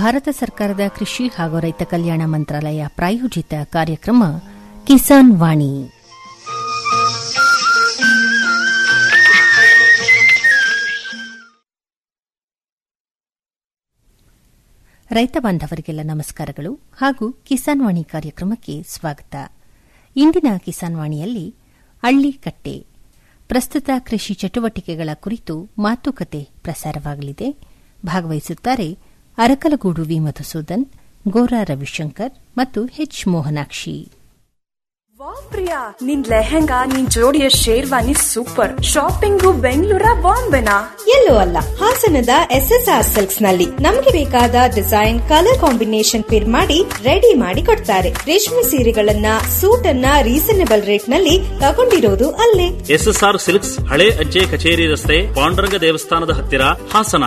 ಭಾರತ ಸರ್ಕಾರದ ಕೃಷಿ ಹಾಗೂ ರೈತ ಕಲ್ಯಾಣ ಮಂತ್ರಾಲಯ ಪ್ರಾಯೋಜಿತ ಕಾರ್ಯಕ್ರಮ ಕಿಸಾನ್ ವಾಣಿ ರೈತ ಬಾಂಧವರಿಗೆಲ್ಲ ನಮಸ್ಕಾರಗಳು ಹಾಗೂ ಕಿಸಾನ್ ವಾಣಿ ಕಾರ್ಯಕ್ರಮಕ್ಕೆ ಸ್ವಾಗತ ಇಂದಿನ ಕಿಸಾನ್ ವಾಣಿಯಲ್ಲಿ ಅಳ್ಳಿಕಟ್ಟೆ ಪ್ರಸ್ತುತ ಕೃಷಿ ಚಟುವಟಿಕೆಗಳ ಕುರಿತು ಮಾತುಕತೆ ಪ್ರಸಾರವಾಗಲಿದೆ ಭಾಗವಹಿಸುತ್ತಾರೆ ಅರಕಲಗೂಡು ವಿ ಮಧುಸೂದನ್ ಗೋರಾ ರವಿಶಂಕರ್ ಮತ್ತು ಎಚ್ ಮೋಹನಾಕ್ಷಿ ವಾ ಪ್ರಿಯಾ ನಿನ್ ಲೆಹೆಂಗಾ ನಿನ್ ಜೋಡಿಯ ಶೇರ್ವಾನಿ ಸೂಪರ್ ಶಾಪಿಂಗು ಬೆಂಗಳೂರ ಬಾಂಬೆನಾ ಎಲ್ಲೂ ಅಲ್ಲ ಹಾಸನದ ಎಸ್ ಎಸ್ ಆರ್ ಸಿಲ್ಕ್ಸ್ ನಲ್ಲಿ ನಮಗೆ ಬೇಕಾದ ಡಿಸೈನ್ ಕಲರ್ ಕಾಂಬಿನೇಷನ್ ಪಿರ್ ಮಾಡಿ ರೆಡಿ ಮಾಡಿ ಕೊಡ್ತಾರೆ ರೇಷ್ಮೆ ಸೀರೆಗಳನ್ನ ಸೂಟ್ ಅನ್ನ ರೀಸನೇಬಲ್ ರೇಟ್ ನಲ್ಲಿ ತಗೊಂಡಿರೋದು ಅಲ್ಲೇ ಎಸ್ಎಸ್ಆರ್ ಸಿಲ್ಕ್ಸ್ ಹಳೆ ಅಜ್ಜೆ ಕಚೇರಿ ರಸ್ತೆ ಪಾಂಡುರಂಗ ದೇವಸ್ಥಾನದ ಹತ್ತಿರ ಹಾಸನ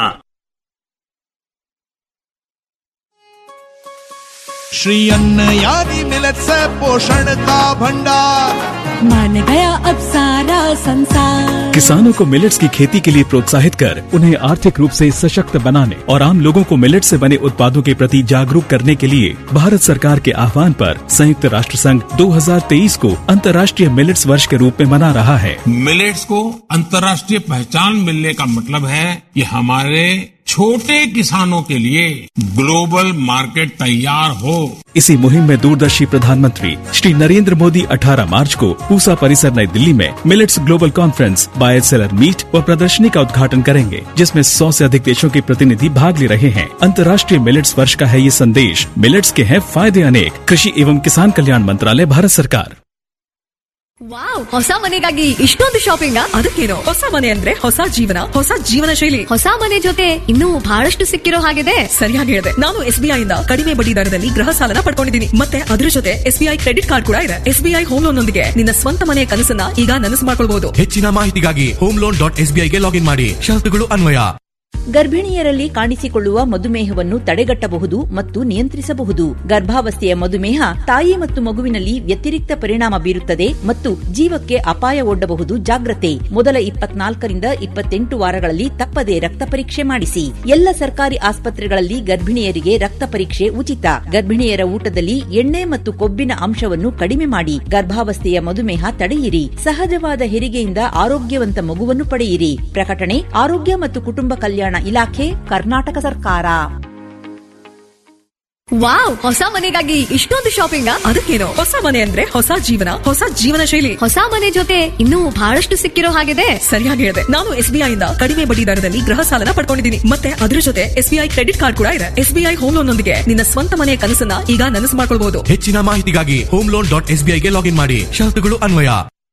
श्री अन्न यानी मिलत से पोषण का भंडार मान गया अब सारा संसार किसानों को मिलेट्स की खेती के लिए प्रोत्साहित कर उन्हें आर्थिक रूप से सशक्त बनाने और आम लोगों को मिलेट से बने उत्पादों के प्रति जागरूक करने के लिए भारत सरकार के आह्वान पर संयुक्त राष्ट्र संघ 2023 को अंतर्राष्ट्रीय मिलेट्स वर्ष के रूप में मना रहा है मिलेट्स को अंतर्राष्ट्रीय पहचान मिलने का मतलब है कि हमारे छोटे किसानों के लिए ग्लोबल मार्केट तैयार हो इसी मुहिम में दूरदर्शी प्रधानमंत्री श्री नरेंद्र मोदी 18 मार्च को पूसा परिसर नई दिल्ली में millets global conference buyer seller meet व प्रदर्शनी का उद्घाटन करेंगे जिसमें 100 से अधिक देशों के प्रतिनिधि भाग ले रहे हैं अंतर्राष्ट्रीय मिलेट्स वर्ष का है ये संदेश मिलेट्स के हैं फायदे अनेक कृषि एवं किसान कल्याण मंत्रालय भारत सरकार ವಾವ್ ಹೊಸ ಮನೆಗಾಗಿ ಇಷ್ಟೊಂದು ಶಾಪಿಂಗ್ ಅದಕ್ಕೇನು ಹೊಸ ಮನೆ ಅಂದ್ರೆ ಹೊಸ ಜೀವನ ಹೊಸ ಜೀವನ ಶೈಲಿ ಹೊಸ ಮನೆ ಜೊತೆ ಇನ್ನೂ ಬಹಳಷ್ಟು ಸಿಕ್ಕಿರೋ ಹಾಗಿದೆ ಸರಿಯಾಗಿ ಹೇಳಿದೆ ನಾನು ಎಸ್ ಬಿ ಇಂದ ಕಡಿಮೆ ಬಡ್ಡಿ ದರದಲ್ಲಿ ಗೃಹ ಸಾಲನ ಪಡ್ಕೊಂಡಿದ್ದೀನಿ ಮತ್ತೆ ಅದ್ರ ಜೊತೆ S B I credit card ಕೂಡ ಇದೆ S B I home loan ನೊಂದಿಗೆ ನಿನ್ನ ಸ್ವಂತ ಮನೆಯ ಕನಸನ್ನ ಈಗ ನನಸು ಮಾಡ್ಕೊಳ್ಬಹುದು ಹೆಚ್ಚಿನ ಮಾಹಿತಿಗಾಗಿ ಹೋಮ್ ಲೋನ್ ಡಾಟ್ ಎಸ್ ಗೆ ಲಾಗಿನ್ ಮಾಡಿ ಷರತ್ತುಗಳು ಅನ್ವಯ ಗರ್ಭಿಣಿಯರಲ್ಲಿ ಕಾಣಿಸಿಕೊಳ್ಳುವ ಮಧುಮೇಹವನ್ನು ತಡೆಗಟ್ಟಬಹುದು ಮತ್ತು ನಿಯಂತ್ರಿಸಬಹುದು ಗರ್ಭಾವಸ್ಥೆಯ ಮಧುಮೇಹ ತಾಯಿ ಮತ್ತು ಮಗುವಿನಲ್ಲಿ ವ್ಯತಿರಿಕ್ತ ಪರಿಣಾಮ ಬೀರುತ್ತದೆ ಮತ್ತು ಜೀವಕ್ಕೆ ಅಪಾಯ ಒಡ್ಡಬಹುದು ಜಾಗ್ರತೆ ಮೊದಲ ಇಪ್ಪತ್ನಾಲ್ಕರಿಂದ ಇಪ್ಪತ್ತೆಂಟು ವಾರಗಳಲ್ಲಿ ತಪ್ಪದೆ ರಕ್ತ ಪರೀಕ್ಷೆ ಮಾಡಿಸಿ ಎಲ್ಲ ಸರ್ಕಾರಿ ಆಸ್ಪತ್ರೆಗಳಲ್ಲಿ ಗರ್ಭಿಣಿಯರಿಗೆ ರಕ್ತ ಪರೀಕ್ಷೆ ಉಚಿತ ಗರ್ಭಿಣಿಯರ ಊಟದಲ್ಲಿ ಎಣ್ಣೆ ಮತ್ತು ಕೊಬ್ಬಿನ ಅಂಶವನ್ನು ಕಡಿಮೆ ಮಾಡಿ ಗರ್ಭಾವಸ್ಥೆಯ ಮಧುಮೇಹ ತಡೆಯಿರಿ ಸಹಜವಾದ ಹೆರಿಗೆಯಿಂದ ಆರೋಗ್ಯವಂತ ಮಗುವನ್ನು ಪಡೆಯಿರಿ ಪ್ರಕಟಣೆ ಆರೋಗ್ಯ ಮತ್ತು ಕುಟುಂಬ ಕಲ್ಯಾಣ ಇಲಾಖೆ ಕರ್ನಾಟಕ ಸರ್ಕಾರ ವಾವ್ ಹೊಸ ಮನೆಗಾಗಿ ಇಷ್ಟೊಂದು ಶಾಪಿಂಗ್ ಅದಕ್ಕೇನು ಹೊಸ ಮನೆ ಅಂದ್ರೆ ಹೊಸ ಜೀವನ ಹೊಸ ಜೀವನ ಶೈಲಿ ಹೊಸ ಮನೆ ಜೊತೆ ಇನ್ನೂ ಬಹಳಷ್ಟು ಸಿಕ್ಕಿರೋ ಹಾಗಿದೆ ಸರಿಯಾಗಿ ಹೇಳಿದೆ ನಾನು ಎಸ್ ಬಿ ಇಂದ ಕಡಿಮೆ ಬಡ್ಡಿ ದರದಲ್ಲಿ ಗೃಹ ಸಾಲನ ಪಡ್ಕೊಂಡಿದ್ದೀನಿ ಮತ್ತೆ ಅದ್ರ ಜೊತೆ S B I credit card ಕೂಡ ಇದೆ S B I home loan ನೊಂದಿಗೆ ನಿನ್ನ ಸ್ವಂತ ಮನೆಯ ಕನಸನ್ನ ಈಗ ನನಸು ಮಾಡ್ಕೊಳ್ಬಹುದು ಹೆಚ್ಚಿನ ಮಾಹಿತಿಗಾಗಿ ಹೋಮ್ ಲೋನ್ ಡಾಟ್ ಎಸ್ ಗೆ ಲಾಗಿನ್ ಮಾಡಿ ಷರತ್ತುಗಳು ಅನ್ವಯ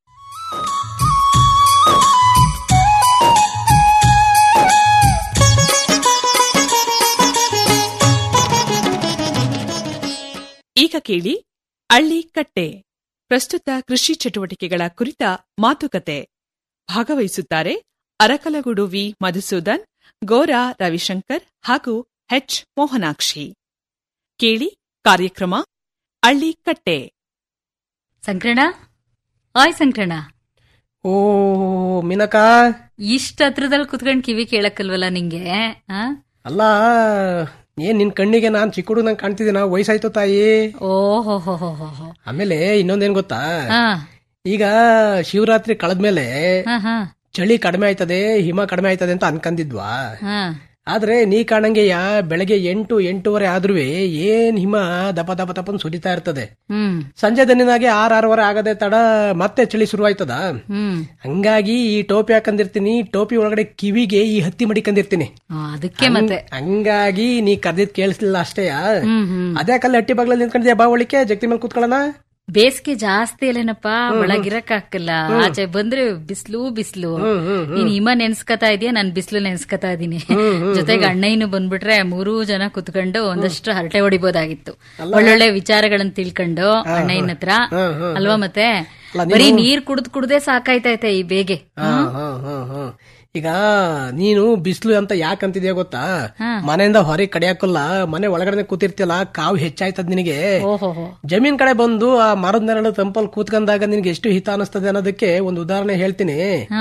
ಈಗ ಕೇಳಿ ಅಳ್ಳಿ ಕಟ್ಟೆ ಪ್ರಸ್ತುತ ಕೃಷಿ ಚಟುವಟಿಕೆಗಳ ಕುರಿತ ಮಾತುಕತೆ ಭಾಗವಹಿಸುತ್ತಾರೆ ಅರಕಲಗೂಡು ವಿ ಮಧುಸೂದನ್ ಗೋರಾ ರವಿಶಂಕರ್ ಹಾಗೂ ಎಚ್ ಮೋಹನಾಕ್ಷಿ ಕೇಳಿ ಕಾರ್ಯಕ್ರಮ ಅಳ್ಳಿ ಕಟ್ಟೆ ಸಂಕ್ರಣ ಆಯ್ ಸಂಕ್ರಣ ಓ ಮಿನಕ ಇಷ್ಟ ಹತ್ರದಲ್ಲಿ ಕುತ್ಕೊಂಡ್ ಕಿವಿ ಕೇಳಕ್ಕಲ್ವಲ್ಲ ನಿಂಗೆ ಆ? ಅಲ್ಲ ಏನ್ ನಿನ್ ಕಣ್ಣಿಗೆ ನಾನ್ ಚಿಕ್ಕ ಹುಡುಗ ನಂಗೆ ಕಾಣ್ತಿದ್ದೀನ ವಯಸ್ಸಾಯ್ತು ತಾಯಿ ಓಹೋ ಹೋ ಹೋ ಹೋ ಹೋ. ಆಮೇಲೆ ಇನ್ನೊಂದೇನ್ ಗೊತ್ತಾ ಆ, ಈಗ ಶಿವರಾತ್ರಿ ಕಳೆದ್ಮೇಲೆ ಹಾ, ಹಾ, ಚಳಿ ಕಡಿಮೆ ಆಯ್ತದೆ ಹಿಮ ಕಡಿಮೆ ಆಯ್ತದೆ ಅಂತ ಅನ್ಕಂದಿದ್ವಾ ಹಾ. ಆದ್ರೆ ನೀ ಕಾಣಂಗೆ ಯಾ ಬೆಳಗ್ಗೆ ಎಂಟು ಎಂಟೂವರೆ ಆದ್ರೂ ಏನ್ ಹಿಮ ದಪ ದಪ ದಪನ್ ಸುರಿತಾ ಇರ್ತದೆ ಹ್ಮ್ ಸಂಜೆ ದನಿನಾಗೆ ಆರ್ ಆರೂವರೆ ಆಗದೆ ತಡ ಮತ್ತೆ ಚಳಿ ಶುರುವಾಯ್ತದ ಹ್ಮ್ ಹಂಗಾಗಿ ಈ ಟೋಪಿ ಹಾಕಂದಿರ್ತೀನಿ ಟೋಪಿ ಒಳಗಡೆ ಕಿವಿಗೆ ಈ ಹತ್ತಿ ಮಡಿಕಂದಿರ್ತೀನಿ ಆ, ಅದಕ್ಕೆ ಮತ್ತೆ ಹಂಗಾಗಿ ನೀ ಕರ್ದಿದ್ ಕೇಳಿಸ್ಲಿಲ್ಲ ಅಷ್ಟೇ ಹ್ಮ್ ಹ್ಮ್ ಅದ್ಯಾಕಲ್ಲ ಹಟ್ಟಿ ಬಾಗ್ಲಲ್ಲಿ ನಿಂತ್ಕೊಂಡಿದ್ಯಾ ಬಾ ಒಳಿಕೆ ಜಗತಿ ಮೇಲೆ ಕೂತ್ಕೊಳ್ಳೋಣ ಬೇಸಿಗೆ ಜಾಸ್ತಿ ಅಲ್ಲೇನಪ್ಪ ಒಳಗಿರಕ್ ಹಾಕಲ್ಲ ಆಚೆ ಬಂದ್ರೆ ಬಿಸ್ಲು ಬಿಸ್ಲು ನೀನ್ ಹಿಮ ನೆನ್ಸ್ಕತಾ ಇದೀಯ ನಾನ್ ಬಿಸ್ಲು ನೆನ್ಸ್ಕತಾ ಇದೀನಿ ಜೊತೆಗೆ ಅಣ್ಣಯ್ಯನು ಬಂದ್ಬಿಟ್ರೆ ಮೂರೂ ಜನ ಕುತ್ಕೊಂಡು ಒಂದಷ್ಟು ಹರಟೆ ಹೊಡಿಬೋದಾಗಿತ್ತು ಒಳ್ಳೊಳ್ಳೆ ವಿಚಾರಗಳನ್ನ ತಿಳ್ಕೊಂಡು ಅಣ್ಣಯ್ಯನ ಹತ್ರ ಅಲ್ವಾ ಮತ್ತೆ ಬರೀ ನೀರ್ ಕುಡ್ದ್ ಕುಡ್ದೇ ಸಾಕಾಯ್ತೈತೆ ಈ ಬೇಗೆ ಹಾ, ಹಾ, ಹಾ, ಹಾ. ಈಗ ನೀನು ಬಿಸಿಲು ಅಂತ ಯಾಕಂತಿದ್ಯಾ ಗೊತ್ತಾ ಮನೆಯಿಂದ ಹೊರಗೆ ಕಡಿಯಾಕಲ್ಲ ಮನೆ ಒಳಗಡೆ ಕೂತಿರ್ತಿಯಲ್ಲ ಕಾವು ಹೆಚ್ಚಾಯ್ತದ ನಿನಗೆ ಓಹೋ ಜಮೀನ್ ಕಡೆ ಬಂದು ಆ ಮರದ ನೆರಳು ತಂಪಲ್ ಕೂತ್ಕೊಂಡಾಗ ನಿನ್ಗೆ ಎಷ್ಟು ಹಿತ ಅನಿಸ್ತದೆ ಅನ್ನೋದಕ್ಕೆ ಒಂದು ಉದಾಹರಣೆ ಹೇಳ್ತೀನಿ ಹಾ